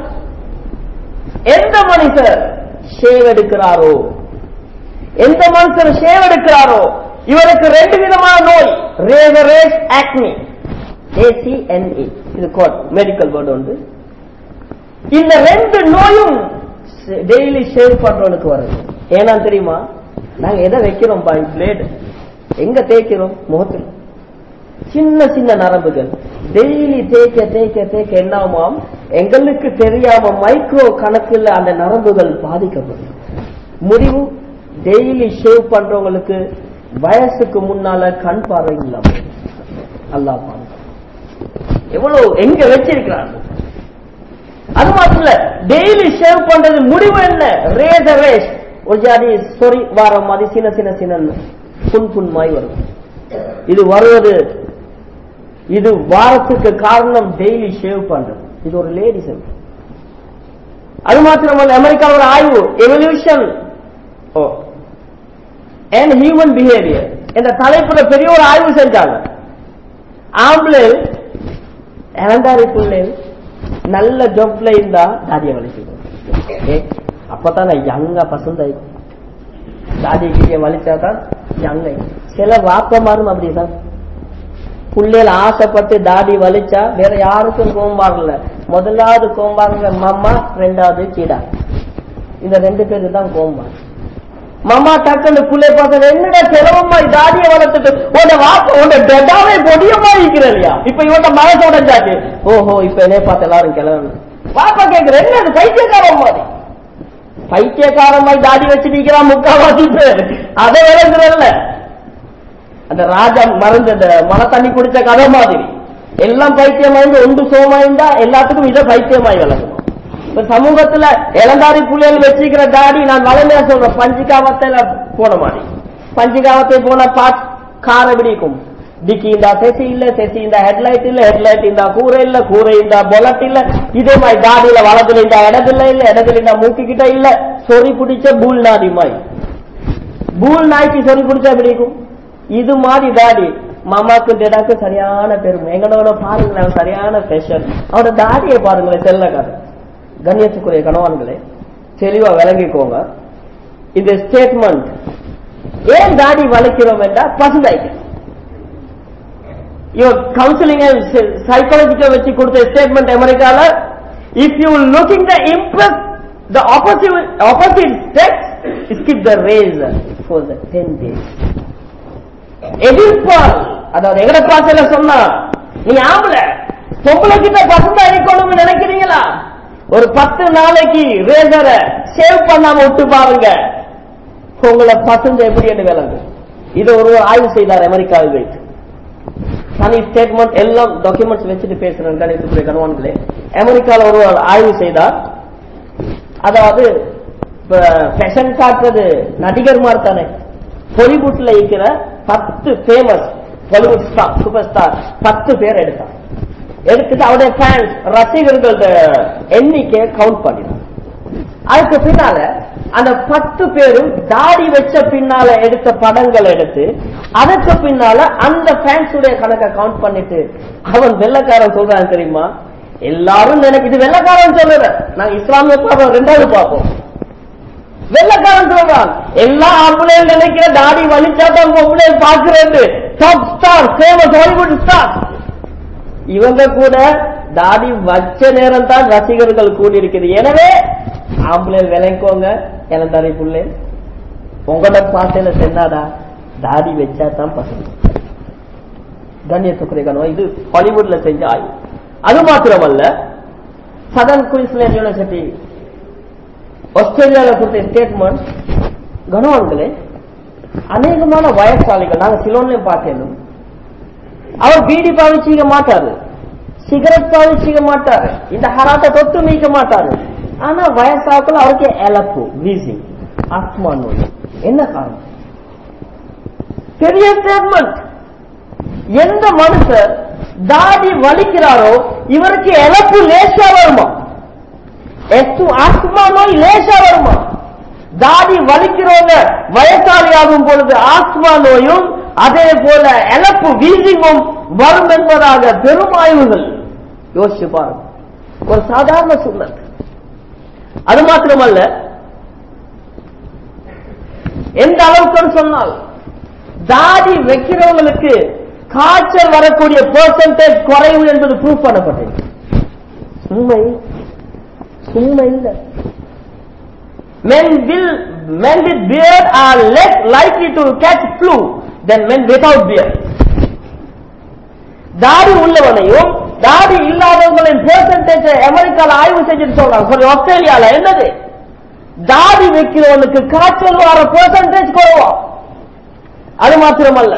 எந்த மனுஷர் ஷேவ் எடுக்கிறாரோ எந்த மனுஷர் ஷேவ் எடுக்கிறாரோ இவருக்கு ரெண்டு விதமான நோய் ரேவரேஸ் ஆக்னி ஏசிஎன்இ இது கோட் மெடிக்கல் வேர்டு உண்டு இந்த ரெண்டு நோயும் டெய்லி ஷேவ் பண்றவனுக்கு வருது ஏன்னா தெரியுமா நாங்க எதை வைக்கிறோம் பாய் பிளேடு எங்க தேய்க்கிறோம் முகத்தில் சின்ன சின்ன நரம்புகள் டெய்லி தேய்க்க தேய்க்க தேய்க்க என்ன ஆகுமாம் எங்களுக்கு தெரியாம மைக்ரோ கணக்கில் அந்த நரம்புகள் பாதிக்கப்படும் முடிவு டெய்லி ஷேவ் பண்றவங்களுக்கு வயசுக்கு முன்னால கண் பார்வை இல்லாம அல்லாஹ் பாருங்க எவ்வளவு எங்க வச்சிருக்கிறாங்க அது மாத்திரம் இல்ல டெய்லி ஷேவ் பண்றது முடிவு என்ன ரேச ரேஸ் ஒரு ஜாதி சொறி வார மாதிரி சின்ன சின்ன சின்ன புண் புண் மாய் வரும் இது வருவது இது வாரத்துக்கு காரணம் டெய்லி ஷேவ் பண்றது இது ஒரு லேடிஸ் அது மாத்திரமல்ல அமெரிக்கா ஒரு ஆய்வு எவல்யூஷன் ஓ அண்ட் ஹியூமன் பிஹேவியர் என்ற தலைப்புல பெரிய ஒரு ஆய்வு செஞ்சாங்க ஆம்பளை இளந்தாரி பிள்ளை நல்ல ஜொப்ல இருந்தா தாடியை வலிச்சுக்கும் அப்பதான் யங்கா பசந்தாயிக்கும் தாடி கிட்டிய வலிச்சாதான் யங்கை சில வாப்பமாரும் அப்படிதான் புள்ளையில ஆசைப்பட்டு தாடி வலிச்சா வேற யாருக்கும் கோம்பாடல முதலாவது கோம்பாடுங்க மம்மா ரெண்டாவது கீடா இந்த ரெண்டு பேருக்கு தான் கோம்பாடு மம்மா டக்குன்னு புள்ளை பார்த்தது என்னடா செலவம்மா தாடியை வளர்த்துட்டு உன்னை வாப்ப உன்னை டெடாவே பொடியமா இருக்கிறியா இப்ப இவன்ட மனசு உடஞ்சாச்சு ஓஹோ இப்ப என்னைய பார்த்து எல்லாரும் கிளம்பு வாப்பா கேக்குற என்ன அது பைத்தியக்காரன் மாதிரி பைத்தியக்காரன் மாதிரி தாடி வச்சு நிக்கிறான் முக்காவாசி பேர் அதை விளங்குறல்ல அந்த ராஜா மறந்து அந்த மன தண்ணி குடிச்ச கதை மாதிரி எல்லாம் பைத்தியமாயிருந்து ஒன்று சோமாயிருந்தா எல்லாத்துக்கும் இதை பைத்தியமாய் விளங்கும் இப்ப சமூகத்துல இளந்தாரி புள்ளிகள் வச்சுக்கிற தாடி நான் வளமையா சொல்றேன் பஞ்சிகாவத்தையில போன மாதிரி பஞ்சிகாவத்தை போன பாட் கார பிடிக்கும் டிக்கி இந்த செசி இல்ல செசி இந்த ஹெட்லைட் இல்ல ஹெட்லைட் இந்த கூரை இல்ல கூரை இந்த பொலட் இல்ல இதே மாதிரி தாடியில வலதுல இந்த இடத்துல இல்ல இடத்துல இந்த மூக்கு கிட்ட இல்ல சொறி பிடிச்ச பூல் நாடி மாதிரி பூல் நாய்க்கு சொறி பிடிச்சா பிடிக்கும் இது மாதிரி தாடி மாமாக்கு டேடாக்கு சரியான பெருமை எங்களோட பாருங்களேன் சரியான ஃபேஷன் அவரோட தாடியை பாருங்களேன் செல்ல கதை கண்ணியத்துக்குரிய கணவான்களே தெளிவா விளங்கிக்கோங்க இந்த ஸ்டேட்மெண்ட் ஏன் தாடி வளைக்கிறோம் என்றால் பசுதாய்க்கு இவர் கவுன்சிலிங் சைக்காலஜிக்கல் வச்சு கொடுத்த ஸ்டேட்மெண்ட் அமெரிக்கால if you looking to impress the opposite opposite sex skip the race for the ten days எதிர்ப்பால் அதாவது எங்கட பாசையில சொன்னா நீ ஆம்பள பொம்பளை கிட்ட பசந்தா இருக்கணும்னு நினைக்கிறீங்களா ஒரு பத்து நாளைக்கு ரேசரை சேவ் பண்ணாம விட்டு பாருங்க உங்களை பசங்க எப்படி என்று விளங்கு இதை ஒரு ஆய்வு செய்தார் அமெரிக்காவில் வைத்து தனி ஸ்டேட்மெண்ட் எல்லாம் டாக்குமெண்ட்ஸ் வச்சுட்டு பேசுறேன் கணிதத்துக்குரிய கணவான்களே அமெரிக்காவில் ஒரு ஆய்வு செய்தார் அதாவது ஃபேஷன் காட்டுறது நடிகர் மாதிரி தானே ஹாலிவுட்ல இருக்கிற பத்து famous Hollywood star super star பத்து பேர் எடுத்தார் எடுத்துட்டு அவருடைய ஃபேன்ஸ் ரசிகர்களோட எண்ணிக்கையை கவுண்ட் பண்ணினார் அதுக்கு பின்னால அந்த பத்து பேரும் தாடி வச்ச பின்னால எடுத்த படங்கள் எடுத்து அதுக்கு பின்னால அந்த ஃபேன்ஸ் உடைய கணக்கை கவுண்ட் பண்ணிட்டு அவன் வெள்ளக்காரன் சொல்றான் தெரியுமா எல்லாரும் எனக்கு இது வெள்ளக்காரன் சொல்லுற நாங்க இஸ்லாமிய பார்ப்போம் ரெண்டாவது பார்ப்போம் வெள்ளக்காரன் சொல்றான் எல்லா ஆம்பளையும் நினைக்கிற தாடி வலிச்சாதான் பொம்பளையும் பாக்குறேன் top star famous Hollywood star இவங்க கூட தாடி வச்ச நேரம் தான் ரசிகர்கள் கூடி இருக்குது எனவே ஆம்பளை விளைக்கோங்க இளந்தாரி புள்ளே உங்களோட பாசையில சென்னாடா தாடி வச்சா தான் பசங்க கண்ணியத்துக்குரிய கனவு இது ஹாலிவுட்ல செஞ்ச ஆய்வு அது மாத்திரமல்ல சதன் குயின்ஸ்லாண்ட் யூனிவர்சிட்டி ஆஸ்திரேலியாவில் கொடுத்த ஸ்டேட்மெண்ட் கனவான்களே அநேகமான வயசாளிகள் நாங்க சிலோன்லயும் பார்த்தேன் அவர் பீடி பாவிச்சிக்க மாட்டாரு சிகரெட் பாவிச்சிக்க மாட்டாரு இந்த ஹராட்டை தொட்டு நீக்க மாட்டாரு ஆனா வயசாக்கள் அவருக்கு எலப்பு வீசிங் ஆஸ்மா நோய் என்ன காரணம் பெரிய ஸ்டேட்மெண்ட் எந்த மனுஷர் தாடி வலிக்கிறாரோ இவருக்கு எலப்பு லேசா வருமா ஆஸ்மா நோய் லேசா வருமா தாடி வலிக்கிறவங்க வயசாளி ஆகும் பொழுது ஆஸ்மா நோயும் அதே போல இழப்பு வீசிங்கும் வரும் என்பதாக பெரும் ஆய்வுகள் யோசிச்சு பாருங்க ஒரு சாதாரண சூழ்நிலை அது மாத்திரமல்ல எந்த அளவுக்கு சொன்னால் தாடி வைக்கிறவங்களுக்கு காய்ச்சல் வரக்கூடிய பெர்சன்டேஜ் குறைவு என்பது ப்ரூவ் பண்ணப்பட்டது உண்மை உண்மை இல்லை men will men with beard are less likely to catch flu than men without beard தாடி உள்ளவனையும் தாடி இல்லாதவங்களின் பெர்சன்டேஜ் அமெரிக்கால ஆய்வு செஞ்சுட்டு சொல்றாங்க sorry, ஆஸ்திரேலியால என்னது தாடி வைக்கிறவனுக்கு காய்ச்சல் வர பெர்சன்டேஜ் குறைவா அது மாத்திரமல்ல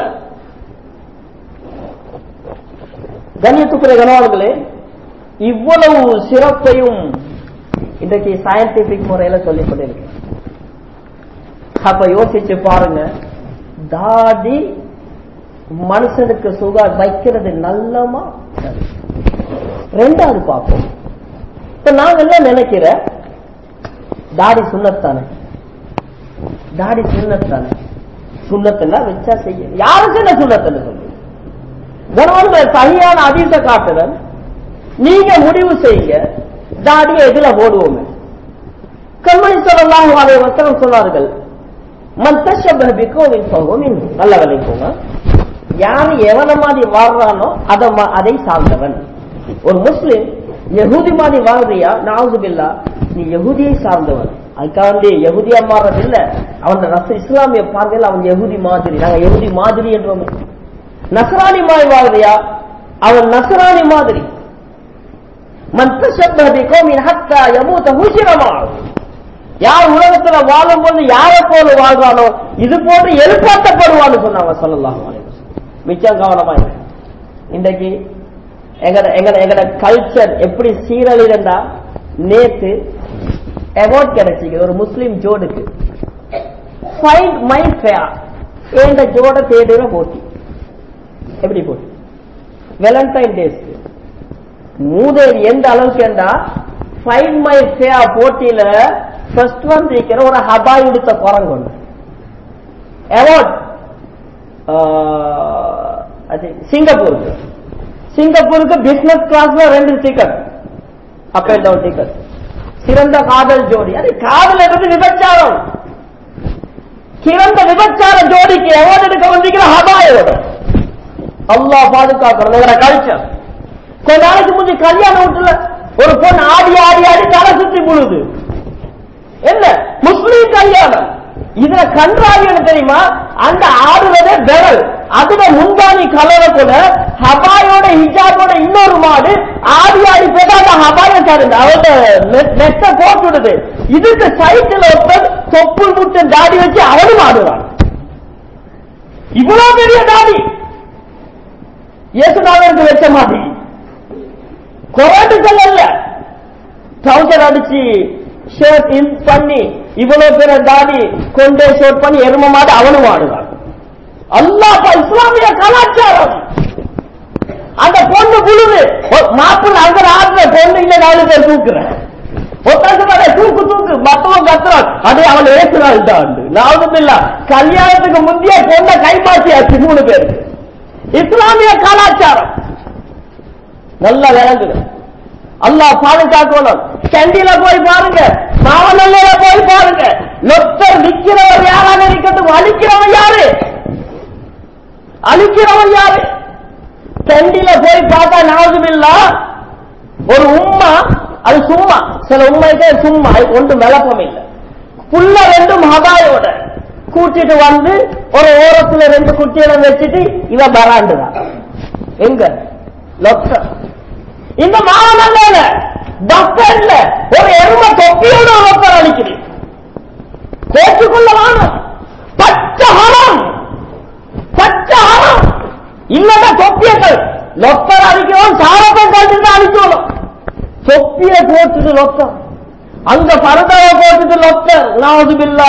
கண்ணியத்துக்குரிய கனவான்களே இவ்வளவு சிறப்பையும் இன்றைக்கு சயின்டிபிக் முறையில சொல்லிக்கொண்டிருக்கேன் அப்ப யோசிச்சு பாருங்க தாடி மனுஷனுக்கு சுகர் வைக்கிறது நல்லமா சரி. ரெண்டாவது பார்ப்போம் இப்ப நாங்க எல்லாம் நினைக்கிற தாடி சுண்ணத்தானே தாடி சுண்ணத்தானே சுண்ணத்துனா வச்சா செய்ய யாருக்கு என்ன சுண்ணத்துன்னு சொல்லு கணவன்கள் சரியான அதீத காட்டுதல் நீங்க முடிவு செய்யுங்க தாடியை எதுல போடுவோமே கண்மணி சொல்லலாம் அதை வசனம் சொன்னார்கள் மத்தஷபிக்கோவின் போகும் நல்ல வேலை போங்க யார் எவன மாதிரி வாழ்றானோ அதை மா- அதை சார்ந்தவன் ஒரு முஸ்லிம் யகுதி மாதிரி வாழ்றியா நாவுதுபில்லா நீ யகுதியை சார்ந்தவன் அதுக்காண்டி யகுதியா மாறுறது இல்ல அவன் ரச இஸ்லாமிய பார்வையில் அவன் யகுதி மாதிரி நாங்க யகுதி மாதிரி என்றோமே நசராணி மாதிரி வாழ்றியா அவன் நசராணி மாதிரி மன் தஷப்பஹ பிகௌமின் ஹத்தா யமூத ஹுஜிரமா யார் உலகத்துல வாழும்போது யாரை போல வாழ்றானோ இது போன்று எழுப்பாட்டப்படுவான்னு சொன்னாங்க சொல்லலாம் மிச்சம் கவனமா இரு. இன்றைக்கு எங்கட எங்கட எங்கட கல்ச்சர் எப்படி சீரழிதா நேத்து அவார்ட் கிடைச்சிக்கு ஒரு முஸ்லிம் ஜோடுக்கு ஃபைண்ட் மை ஃபேர் ஏண்ட ஜோட தேடுற போட்டி எப்படி போட்டி வேலண்டைன் டேஸ்க்கு மூதேவி எந்த அளவுக்கு என்றா ஃபைன் மை ஃபேயா போட்டியில ஃபர்ஸ்ட் வந்து இருக்கிற ஒரு ஹபாய் உடுத்த குரங்கொண்டு அவார்ட் அது சிங்கப்பூருக்கு சிங்கப்பூருக்கு பிசினஸ் கிளாஸ்ல ரெண்டு ticket up and down ticket சிறந்த காதல் ஜோடி அது காதல் என்பது விபச்சாரம் சிறந்த விபச்சார ஜோடிக்கு அவார்ட் எடுக்க வந்திருக்கிற ஹபாயோட அல்லாஹ் பாதுகாக்கிறது கல்ச்சர் கொஞ்ச நாளைக்கு முந்தைய கல்யாண வீட்டுல ஒரு பொண்ணு ஆடி ஆடி ஆடி தலை சுத்தி முழுது என்ன முஸ்லீம் கல்யாணம் இதுல கன்றாவி என்ன தெரியுமா அந்த ஆடுறதே விரல் அதுல முந்தானி கலரை கூட ஹபாயோட ஹிஜாபோட இன்னொரு மாடு ஆடி ஆடி போட்டா அந்த ஹபாய சாருங்க அவரோட நெட்ட போட்டு விடுது இதுக்கு சைக்கிள் ஒருத்தன் தொப்புள் முட்டு தாடி வச்சு அவனும் ஆடுறான் இவ்வளவு பெரிய தாடி இயேசுநாதருக்கு வச்ச மாதிரி கொராட்டுக்கள் அல்ல ட்ரௌசர் அடிச்சு ஷர்ட் இன் பண்ணி இவ்வளவு பேர தாடி கொண்டே ஷர்ட் பண்ணி எரும மாடு அவனும் ஆடுவான் அல்லாஹ் பா- இஸ்லாமிய கலாச்சாரம் அந்த பொண்ணு புழுது மாப்பிள்ள அங்க ஆடுற பொண்ணு இல்ல நாலு பேர் தூக்குறேன் ஒருத்தங்க தூக்கு தூக்கு மத்தவன் கத்துறான் அது அவன் ஏசுறாள் தான் நாவது இல்ல கல்யாணத்துக்கு முந்தைய பொண்ணை கைமாற்றியாச்சு மூணு பேருக்கு இஸ்லாமிய கலாச்சாரம் நல்லா விளங்குது அல்லாஹ் பாதுகாக்கணும் கண்டியில போய் பாருங்க மாவனல்லையில போய் பாருங்க லொத்தர் விற்கிறவர் யாராக இருக்கட்டும் அழிக்கிறவன் யாரு அழிக்கிறவன் யாரு கண்டியில போய் பார்த்தா நாவுதுமில்லா ஒரு உம்மா அது சும்மா சில உண்மைக்கே சும்மா அது ஒன்றும் விளப்பம் இல்லை புள்ள ரெண்டும் ஹதாயோட கூட்டிட்டு வந்து ஒரு ஓரத்துல ரெண்டு குட்டிகளை வச்சுட்டு இவ பராண்டுதான் எங்க லொத்தர் இந்த மாவனல்ல பஸ்ல ஒரு எரும தொப்பியோட ஒரு ஒருத்தர் அடிக்குது கோச்சுக்குள்ள வானம் பச்சை ஹரம் பச்சை ஹரம் இல்லன்னா தொப்பியங்கள் லொத்தர் அடிக்கிறோம் சாரப்பம் கழிச்சுட்டு அடிக்கணும் தொப்பிய போட்டுட்டு லொத்தர் அங்க பரதாவை போட்டுட்டு லொத்தர் நாவது பில்லா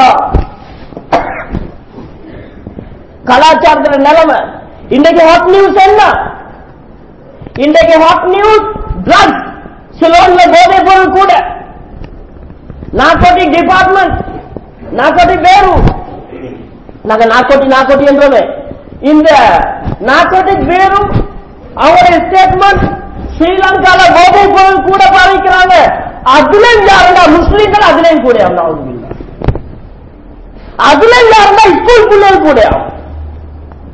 கலாச்சாரத்துல நிலைமை இன்னைக்கு ஹாட் நியூஸ் என்ன இன்றைக்கு ஹாட் நியூஸ் ட்ரக்ஸ் சிலோன்ல போதை பொருள் கூட நார்கோட்டிக் டிபார்ட்மெண்ட் நார்கோட்டிக் பேரு நாங்க நார்கோட்டி நார்கோட்டி என்றோமே இந்த நார்கோட்டிக் பேரும் அவருடைய ஸ்டேட்மெண்ட் ஸ்ரீலங்கால போதை பொருள் கூட பாதிக்கிறாங்க அதுலயும் யாருந்தா முஸ்லீம்கள் அதுலயும் கூட அதுலயும் யாருந்தா ஸ்கூல் பிள்ளைகள் கூட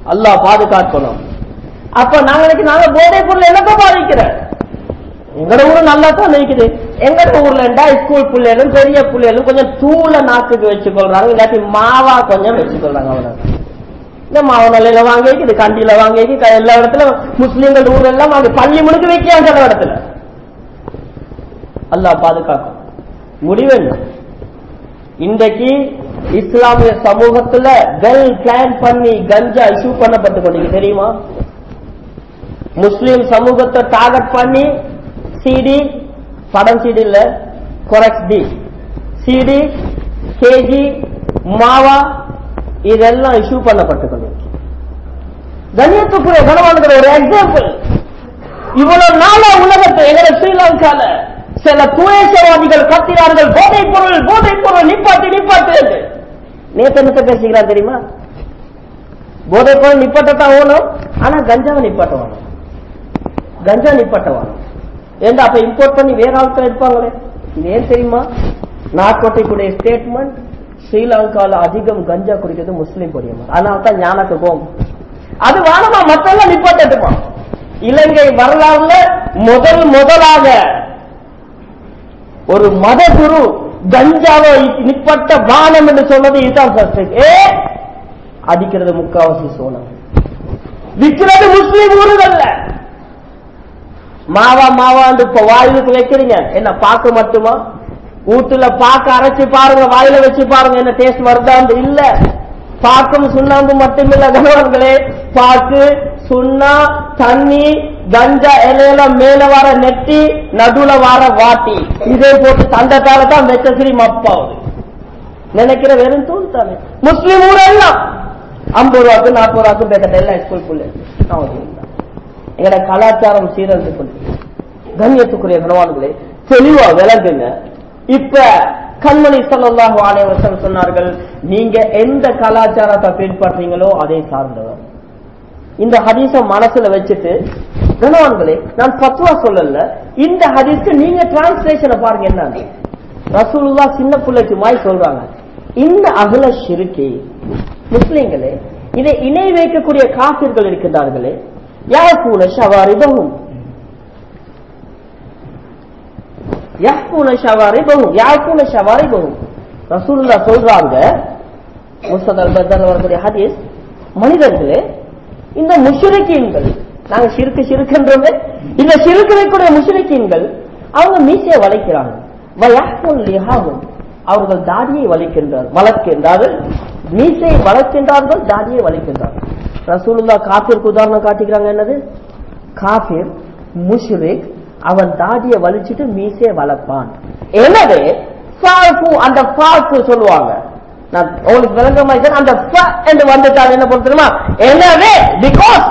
அல்லாஹ் பாதுகாக்கணும் அப்ப நாங்க நினைக்க நாங்க போதை பொருள் என்னப்ப பாதிக்கிற எங்கட ஊரு நல்லா தான் நினைக்குது எங்கட ஊர்ல இருந்தா ஸ்கூல் பிள்ளைகளும் பெரிய பிள்ளைகளும் கொஞ்சம் தூள நாக்குக்கு வச்சுக்கொள்றாங்க இல்லாட்டி மாவா கொஞ்சம் வச்சுக்கொள்றாங்க அவனை இந்த மாவனல்லையில வாங்கி வைக்குது கண்டியில வாங்கி வைக்கு க- எல்லா இடத்துல முஸ்லீம்கள் ஊர் எல்லாம் வாங்கி பள்ளி முழுக்க வைக்காங்க சில இடத்துல அல்லாஹ் பாதுகாக்கும் முடிவு என்ன இன்றைக்கு இஸ்லாமிய சமூகத்துல வெல் பிளான் பண்ணி கஞ்சா இஷ்யூ பண்ணப்பட்டு கொண்டீங்க தெரியுமா முஸ்லிம் சமூகத்தை டார்கெட் பண்ணி சிடி படம் சிடி இல்ல கொரக்ஸ் டி சிடி கேஜி மாவா இதெல்லாம் இஷ்யூ பண்ணப்பட்டு கொண்டிருக்கு கண்ணியத்துக்குரிய கனவானுங்கிற ஒரு எக்ஸாம்பிள் இவ்வளவு நாளா உலகத்தை எங்களை ஸ்ரீலங்கால சில துவேசவாதிகள் கத்தினார்கள் போதைப் பொருள் போதைப் பொருள் நிப்பாட்டு நிப்பாட்டு என்று. நேத்து என்னத்த பேசுகிறார் தெரியுமா போதைப் பொருள் நிப்பாட்டத்தான் ஓணும் ஆனா கஞ்சாவை நிப்பாட்ட வேணும் கஞ்சா நிப்பாட்ட வேணும் ஏண்டா அப்ப இம்போர்ட் பண்ணி வேற ஆட்கள் எடுப்பாங்களே இது ஏன் தெரியுமா நார்கோட்டிக்குடைய ஸ்டேட்மெண்ட் ஸ்ரீலங்கால அதிகம் கஞ்சா குடிக்கிறது முஸ்லீம் பொடியமா அதனால தான் ஞானக்கு கோம் அது வானமா மத்தெல்லாம் நிப்பாட்டட்டுமா இலங்கை வரலாறுல முதல் முதலாக ஒரு மத குரு கஞ்சாவை நிப்பட்ட வானம் என்று சொன்னது இதுதான் first. ஏ அடிக்கிறது முக்காவாசி சோனம் விற்கிறது முஸ்லீம் ஊர்கள்ல மாவா மாவாண்டு இப்ப வாயிலுக்கு வைக்கிறீங்க என்ன பாக்கு மட்டுமா வீட்டுல பாக்க அரைச்சு பாருங்க வாயில வச்சு பாருங்க என்ன டேஸ்ட் வருதான்னு இல்ல பாக்கும் சுண்ணாம்பு மட்டுமில்ல கணவன்களே பாக்கு சுண்ணா தண்ணி கஞ்சா இலையில மேல வர நெட்டி நடுவுல வர வாட்டி இதே போட்டு தண்டத்தால தான் வெச்சசிரி மப்பாவுது நினைக்கிற வெறும் தூள் தானே முஸ்லிம் ஊரெல்லாம் ஐம்பது ரூபாய்க்கு நாற்பது ரூபாய்க்கு பேக்கெட் எல்லாம் ஸ்கூல் புள்ள எங்கட கலாச்சாரம் சீரழிந்து கொண்டு கண்ணியத்துக்குரிய கனவான்களே தெளிவா விளங்குங்க இப்ப கண்மணி ஸல்லல்லாஹு அலைஹி வஸல்லம் சொன்னார்கள் நீங்க எந்த கலாச்சாரத்தை பின்பற்றீங்களோ அதை சார்ந்தவர் இந்த ஹதீஸ மனசுல வச்சுட்டு கனவான்களே நான் பத்துவா சொல்லல இந்த ஹதீஸ்க்கு நீங்க டிரான்ஸ்லேஷனை பாருங்க என்னன்னு ரசூலுல்லா சின்ன பிள்ளைக்கு மாய் சொல்றாங்க இந்த அகல ஷிருக்கி முஸ்லிம்களே இதை இணை வைக்கக்கூடிய காபிர்கள் இருக்கின்றார்களே யாக்கூன ஷவாரிபகும் யாக்கூன ஷவாரிபகும் யாக்கூன ஷவாரிபகும் ரசூலுல்லா சொல்றாங்க முஸ்தல் பத்தர் வரக்கூடிய ஹதீஸ் மனிதர்களே இந்த முஷ்ரிக்கீன்கள் நாங்க சிறுக்கு சிறுக்குன்றோமே இந்த சிறுக்கு வைக்கக்கூடிய முஷ்ரிக்கீன்கள் அவங்க மீசையை வளைக்கிறாங்க வயஹ்குல் லிஹாஹும். அவர்கள் தாடியை வலிக்கின்றார் வளர்க்கின்றார்கள் மீசையை வளர்க்கின்றார்கள் தாடியை வலிக்கின்றார்கள் ரசூலுல்லா காபிற்கு உதாரணம் காட்டிக்கிறாங்க என்னது காபிர் முஷ்ரிக் அவன் தாடியை வலிச்சிட்டு மீசையை வளர்ப்பான் எனவே ஃபாஃபு, அந்த ஃபாஃபு சொல்லுவாங்க நான் உங்களுக்கு விளங்க மாதிரி அந்த ஃப என்று வந்துட்டால் என்ன பொறுத்து தெரியுமா எனவே பிகாஸ்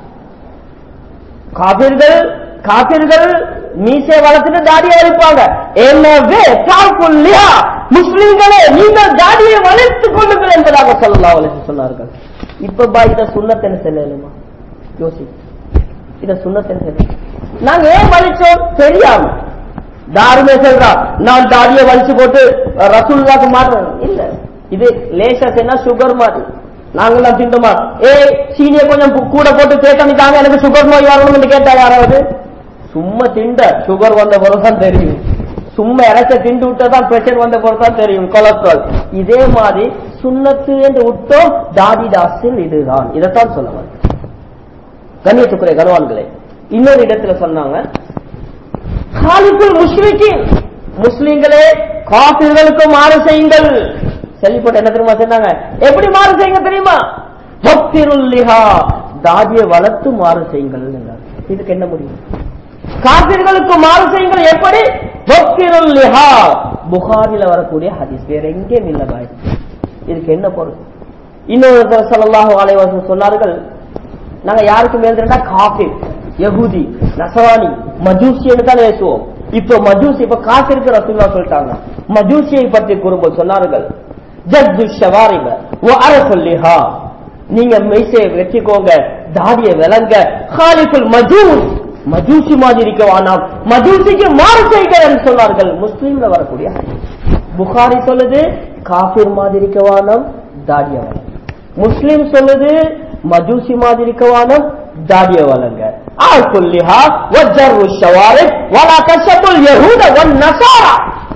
காபிர்கள் காபிர்கள் மீசை வளர்த்துட்டு தாடியை வலிப்பாங்க எனவே சாக்குல்லியா முஸ்லிம்களே நீங்கள் தாடியை வளர்த்துக் கொள்ளுங்கள் என்பதாக சொல்லலாம் அவளுக்கு சொன்னார்கள் இப்ப பா இத சுண்ணத்தனை செல்லலுமா யோசி இத சுண்ணத்தனை செல்ல நாங்க ஏன் வலிச்சோம் தெரியாம தாருமே சொல்றா நான் தாடியை வலிச்சு போட்டு ரசூல்லாக்கு மாற்றேன் இல்ல இது லேசா என்ன சுகர் மாதிரி நாங்கெல்லாம் திண்டோமா ஏய் சீனியை கொஞ்சம் கு- கூட போட்டு கேட்டா தாங்க எனக்கு சுகர் நோய் வரணும்னு கேட்டா யாராவது சும்மா திண்ட சுகர் வந்த பிறகுதான் தெரியும் சும்மா இறச்ச திண்டு விட்டதான் பிரஷர் வந்த பிறகுதான் தெரியும் கொலஸ்ட்ரால் இதே மாதிரி சுண்ணத்து என்று விட்டோம் தாடி தாசில் இதுதான் இதைத்தான் சொல்ல வந்தேன். கண்ணியத்துக்குரிய கனவான்களே இன்னொரு இடத்துல சொன்னாங்க காலிக்குள் முஸ்லிக்கின் முஸ்லிம்களே காபிர்களுக்கு மாறு செய்யுங்கள் செல்லிப்பட்டு என்ன தெரியுமா சொன்னாங்க எப்படி மாறு செய்யுங்க தெரியுமா பக்திருல் லிஹா தாடியை வளர்த்து மாறு செய்யுங்கள் என்றார். இதுக்கு என்ன முடியும் காபிர்களுக்கு மாறு செய்யுங்கள் எப்படி பக்திருல் லிஹா புகாரில வரக்கூடிய ஹதீஸ் வேற எங்கேயும் இல்ல பாய் இதுக்கு என்ன பொருள் இன்னொரு ஸல்லல்லாஹு அலைஹி வஸல்லம் சொன்னார்கள் நாங்க யாருக்கு மேல்றா காஃபிர் யஹூதி நசரானி மஜூசியன்னு தான் பேசுவோம் இப்போ மஜூசி இப்ப காஃபிருக்கு ரசூல்லா சொல்லிட்டாங்க மஜூசியை பற்றி கூறும்போது சொன்னார்கள் ஜத்து ஷவாரிப வ அரசுல்லிஹா நீங்க மெய்சையை வெட்டிக்கோங்க தாடியை விளங்க ஹாலிஃபுல் மஜூஸ் மஜூசி மாதிரி இருக்க வேணாம் மஜூசிக்கு மாறு செய்க என்று சொன்னார்கள் முஸ்லீம்ல வரக்கூடிய ஹதீஸ். புகாரி சொல்லுது காஃபிர் மாதிரி இருக்க வேணாம் தாடிய வேணாம் முஸ்லிம் சொல்லுது மஜூசி மாதிரி இருக்கவானம் தாடிய வளங்க ஆல் குல்லிஹா வஜ்ஜரு ஷவாரிக் வலா தஷபுல் யஹூத வன் நசாரா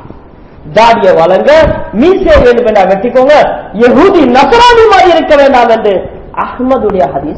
தாடிய வளங்க மீசை வேண்டும் என்றா வெட்டிக்கோங்க யஹூதி நசராணி மாதிரி இருக்க வேண்டாம் என்று அஹ்மதுடைய ஹதீஸ்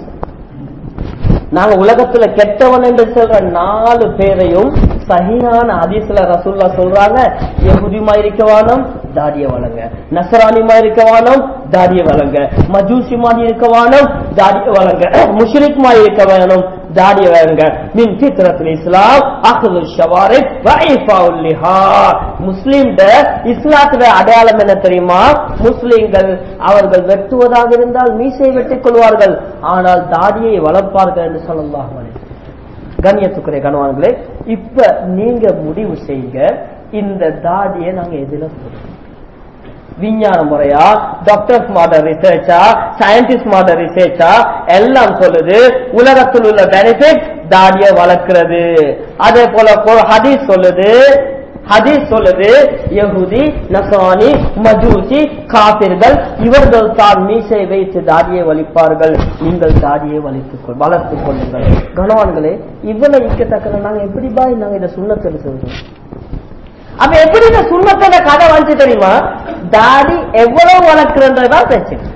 நாங்க உலகத்துல கெட்டவன் என்று சொல்ற நாலு பேரையும் சஹீஹான ஹதீஸ்ல ரசூல்லா சொல்றாங்க யகுதிமா இருக்கவானம் தாடிய வளங்க நசராணிமா இருக்கவானம் தாடிய வளங்க மஜூசி மாதிரி இருக்கவானம் தாடிய வளங்க முஷ்ரிக் மாதிரி இருக்க வேணும் தாடிய வளங்க மின் ஃபித்ரத்துல் இஸ்லாம் அஹ்து ஷவாரிக் வஇஃபாஉல் லிஹா முஸ்லிம் இஸ்லாத்துல அடையாளம் என்ன தெரியுமா முஸ்லிம்கள் அவர்கள் வெட்டுவதாக இருந்தால் மீசை வெட்டிக் கொள்வார்கள் ஆனால் தாடியை வளர்ப்பார்கள் என்று சொல்லலாம் கண்ணியத்துக்குரிய கணவான்களே இப்ப நீங்க முடிவு செய்யுங்க இந்த தாடியை நாங்க எதுல போடுறோம் விஞ்ஞான முறையா டாக்டர்ஸ் மாடல் ரிசர்ச்சா சயின்டிஸ்ட் மாடல் ரிசர்ச்சா எல்லாம் சொல்லுது உலகத்தில் உள்ள பெனிஃபிட் தாடிய வளர்க்கிறது அதே போல ஹதீஸ் சொல்லுது ஹதீஸ் சொல்லுது யகுதி நசானி மஜூசி காபிர்கள் இவர்கள் தான் மீசை வைத்து தாடியை வலிப்பார்கள் நீங்கள் தாடியை வலித்துக் வளர்த்துக் கொள்ளுங்கள் கணவான்களே இவ்வளவு இக்கத்தக்க நாங்க எப்படி பாய் நாங்க இதை சுண்ணத்தில் சொல்றோம் அப்ப எப்படி இந்த சுண்ணத்தோட கதை வந்துச்சு தெரியுமா தாடி எவ்வளவு வளர்க்கிறன்றதான் பிரச்சனை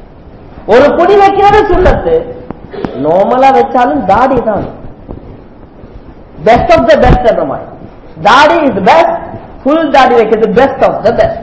ஒரு புடி வைக்கிறது சுண்ணத்து நார்மலா வச்சாலும் தாடி தான் பெஸ்ட் ஆஃப் த பெஸ்ட் என்ற மாதிரி தாடி இஸ் பெஸ்ட் ஃபுல் தாடி வைக்கிறது பெஸ்ட் ஆஃப் த பெஸ்ட்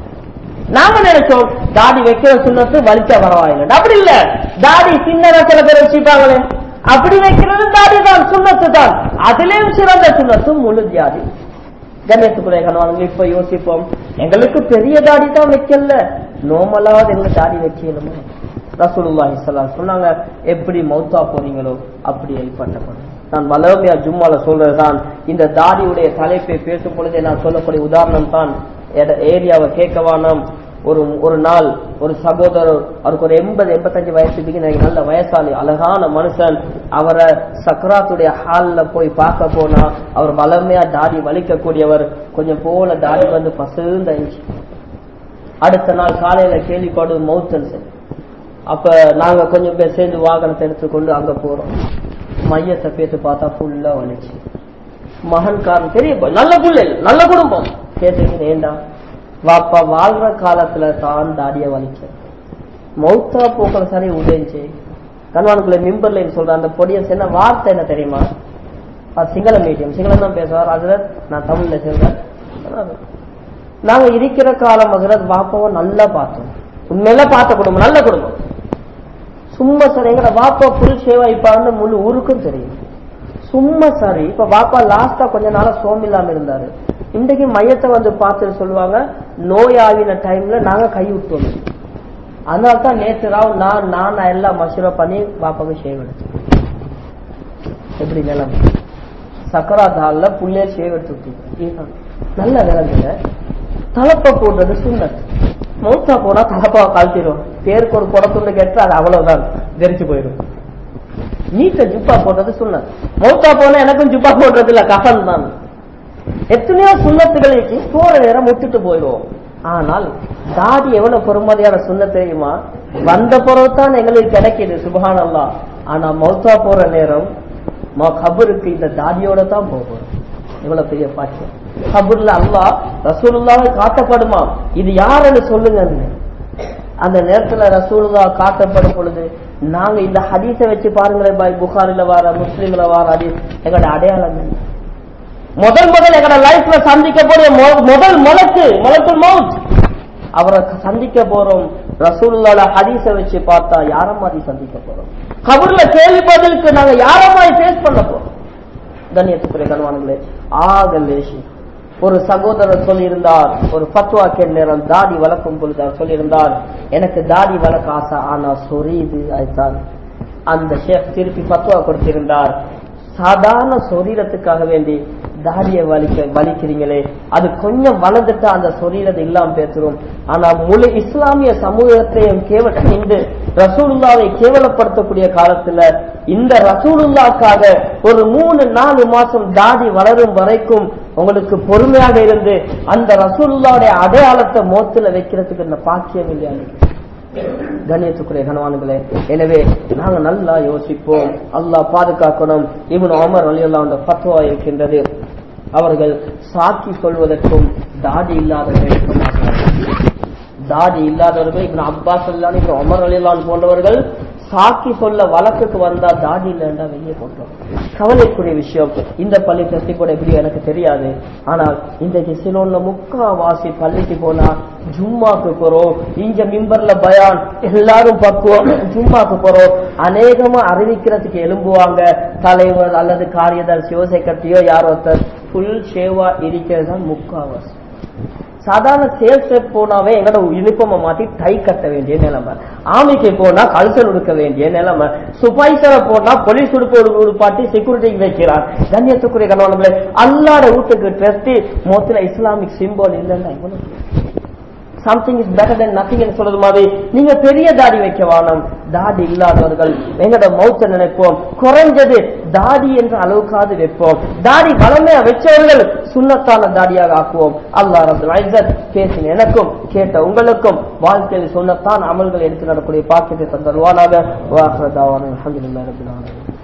நாம நினைச்சோம் தாடி வைக்கிற சுண்ணத்து வலிச்சா பரவாயில்லை அப்படி இல்ல தாடி சின்ன சில பேர் வச்சுப்பாங்களே அப்படி வைக்கிறது தாடி தான் சுண்ணத்து தான் அதிலேயும் சிறந்த சுண்ணத்து முழு ஜாதி கணேசத்துக்குரிய கணவான்கள் இப்ப யோசிப்போம் எங்களுக்கு பெரிய தாடி தான் வைக்கல நோமலாவது எங்க தாடி வைக்கலுமா ரசூலுல்லாஹி ஸல்லல்லாஹு சொன்னாங்க எப்படி மௌத்தா போறீங்களோ அப்படி எழுப்பட்டப்படும் நான் வளமையா ஜும்மால சொல்றதுதான் இந்த தாடியுடைய தலைப்பை பேசும் பொழுதே நான் சொல்லக்கூடிய உதாரணம் தான் ஏரியாவை கேட்கவானம் ஒரு ஒரு நாள் ஒரு சகோதரர் அவருக்கு ஒரு எண்பது எண்பத்தஞ்சு வயசுக்கு நல்ல வயசாளி அழகான மனுஷன் அவரை சக்கராத்துடைய ஹால்ல போய் பார்க்க போனா அவர் வளமையா தாடி வலிக்கக்கூடியவர் கொஞ்சம் போல தாடி வந்து பசுந்தாயிடுச்சு அடுத்த நாள் காலையில கேள்விப்படு மௌத்தன் சரி அப்ப நாங்க கொஞ்சம் பேர் சேர்ந்து வாகனத்தை எடுத்துக்கொண்டு அங்க போறோம் மையத்தை பேத்து பார்த்தா ஃபுல்லா வலிச்சு மகன்காரன் பெரிய நல்ல புள்ளை நல்ல குடும்பம் கேட்டுக்கு ஏண்டா வாப்பா வாழ்ற காலத்துல தான் தாடிய வலிக்க மௌத்தா போக்கிற சரி உதவிச்சு கண்வானுக்குள்ள மிம்பர்ல சொல்ற அந்த பொடிய சொன்ன வார்த்தை என்ன தெரியுமா அது சிங்கள மீடியம் சிங்களம் தான் பேசுவார் அதுல நான் தமிழ்ல சொல்றேன் நாங்க இருக்கிற காலம் ஹசரத் வாப்பாவை நல்லா பார்த்தோம் உண்மையில பார்த்த குடும்பம் நல்ல குடும்பம் சும்மா சரி எங்கட வாப்பா புல் சேவா இப்பான்னு முழு ஊருக்கும் தெரியும் சும்மா சரி இப்ப வாப்பா லாஸ்டா கொஞ்ச நாளா சோமில்லாம இருந்தாரு இன்றைக்கு மையத்தை வந்து பார்த்துட்டு சொல்லுவாங்க நோய் ஆகின டைம்ல நாங்க கை விட்டோம் அதனால தான் நேற்று ராவ் நான் நான் எல்லாம் மசூரா பண்ணி பாப்பாவுக்கு ஷேவ் எடுத்தேன் எப்படி நிலைமை சக்கராத் ஹால்ல புள்ளைய ஷேவ் எடுத்து நல்ல நிலைமையில தலப்ப போடுறது சுண்ணத் மௌத்தா போனா தலப்பாவை கழட்டிடும் பேருக்கு ஒரு குடத்துண்டு கேட்டு அது அவ்வளவுதான் தெரிச்சு போயிடும் நீட்ட ஜுப்பா போடுறது சுண்ணத் மௌத்தா போனா எனக்கும் ஜுப்பா போடுறது இல்ல கஃன் தான் எத்தனையோ சுண்ணத்துகள் இருக்கு போற நேரம் விட்டுட்டு போயிடுவோம் ஆனால் தாடி எவ்வளவு பொறுமதியான சுண்ண தெரியுமா வந்த பிறகுதான் எங்களுக்கு கிடைக்குது சுபஹான் அல்லா ஆனா மௌத்தா போற நேரம் கபருக்கு இந்த தாடியோட தான் போகும் இவ்வளவு பெரிய பாக்கியம் கபூர்ல அல்லா ரசூலுல்லாவை காட்டப்படுமா இது யாருன்னு சொல்லுங்க அந்த நேரத்துல ரசூலுல்லா காட்டப்படும் பொழுது நாங்க இந்த ஹதீஸை வச்சு பாருங்களேன் பாய் புகாரில வார முஸ்லீம்ல வார ஹதீஸ் எங்களோட அடையாளம் முதல் முதல் எங்களோட லைஃப்ல சந்திக்க போற முதல் மலக்கு மலக்குள் மவுத் அவரை சந்திக்க போறோம் ரசூலுல்லால ஹதீஸ வச்சு பார்த்தா யார மாதிரி சந்திக்க போறோம் கபூர்ல கேள்வி பதிலுக்கு நாங்க யார மாதிரி ஃபேஸ் பண்ண போறோம் கண்ணியத்துக்குரிய கண்வானுங்களே ஆக லேசி ஒரு சகோதரர் சொல்லியிருந்தார் ஒரு பத்வா நேரம் தாடி வளர்க்கும் பொழுது அவர் சொல்லியிருந்தார் எனக்கு தாடி வளர்க்க ஆசை ஆனா சொரியுது அதுதான் அந்த ஷேக் திருப்பி பத்வா கொடுத்திருந்தார் சாதாரண சொரீரத்துக்காக வேண்டி தாடியை வலிக்க வலிக்கிறீங்களே அது கொஞ்சம் வளர்ந்துட்டா அந்த சொரீரத்தை இல்லாம பேசுறோம் ஆனா முழு இஸ்லாமிய சமூகத்தையும் கேவல இந்த ரசூலுல்லாவை கேவலப்படுத்தக்கூடிய காலத்துல இந்த ரசூலுல்லாக்காக ஒரு மூணு நாலு மாசம் தாடி வளரும் வரைக்கும் உங்களுக்கு பொறுமையாக இருந்து அந்த ரசூலுல்லாவுடைய அடையாளத்தை மோத்துல வைக்கிறதுக்கு இந்த பாக்கியம் இல்லையா கண்ணியத்துக்குரிய கனவான்களே எனவே நாங்க நல்லா யோசிப்போம் அல்லாஹ் பாதுகாக்கணும் இவன் அமர் அலியல்லா பத்துவா இருக்கின்றது அவர்கள் சாக்கி சொல்வதற்கும் தாடி இல்லாதவர்கள் சொன்னார்கள் தாடி இல்லாதவர்கள் இப்ப அப்பாஸ் அல்லான் இப்ப அமர் அலிலான் போன்றவர்கள் சாக்கி சொல்ல வழக்குக்கு வந்தா தாடி இல்லைன்னா வெளியே போட்டோம் கவலைக்குரிய விஷயம் இந்த பள்ளி சசி கூட எப்படி எனக்கு தெரியாது ஆனால் இன்றைக்கு சிலோன்ல முக்காவாசி பள்ளிக்கு போனா ஜும்மாக்கு போறோம் இங்க மிம்பர்ல பயான் எல்லாரும் பக்குவோம் ஜும்மாக்கு போறோம் அநேகமா அறிவிக்கிறதுக்கு எழும்புவாங்க தலைவர் அல்லது காரியதர்சியோ செக்ரட்டரியோ யாரோ ஒருத்தர் ஃபுல் ஷேவா இருக்கிறது தான் முக்காவாசி சாதாரண சேல்ஸ் ரெப் போனாவே எங்கட யூனிஃபார்மை மாத்தி டை கட்ட வேண்டிய நிலைமை ஆமிக்கு போனா கல்சல் உடுக்க வேண்டிய நிலைமை சுபைசரை போனா போலீஸ் உடுப்பு உடுப்பாட்டி செக்யூரிட்டிக்கு வைக்கிறான் கண்ணியத்துக்குரிய கணவன்களே அல்லாட வீட்டுக்கு ட்ரெஸ்ட் மொத்தத்துல இஸ்லாமிக் சிம்போல் இல்லைன்னா இவ்வளவு something is better than nothing சொல்றது மாதிரி நீங்க பெரிய தாடி வைக்க வானம் தாடி இல்லாதவர்கள் எங்கட மௌத்த நினைப்போம் குறைஞ்சது தாடி என்ற அளவுக்காவது வைப்போம் தாடி வளமையா வச்சவர்கள் சுண்ணத்தான தாடியாக ஆக்குவோம் அல்லா ரபுல் பேசின எனக்கும் கேட்ட உங்களுக்கும் வாழ்க்கையில் சுண்ணத்தான் அமல்கள் எடுத்து நடக்கூடிய பாக்கியத்தை தந்தருவானாக வாஹ்ரதாவான அலமதுல்லாஹி ரபில் ஆலமீன்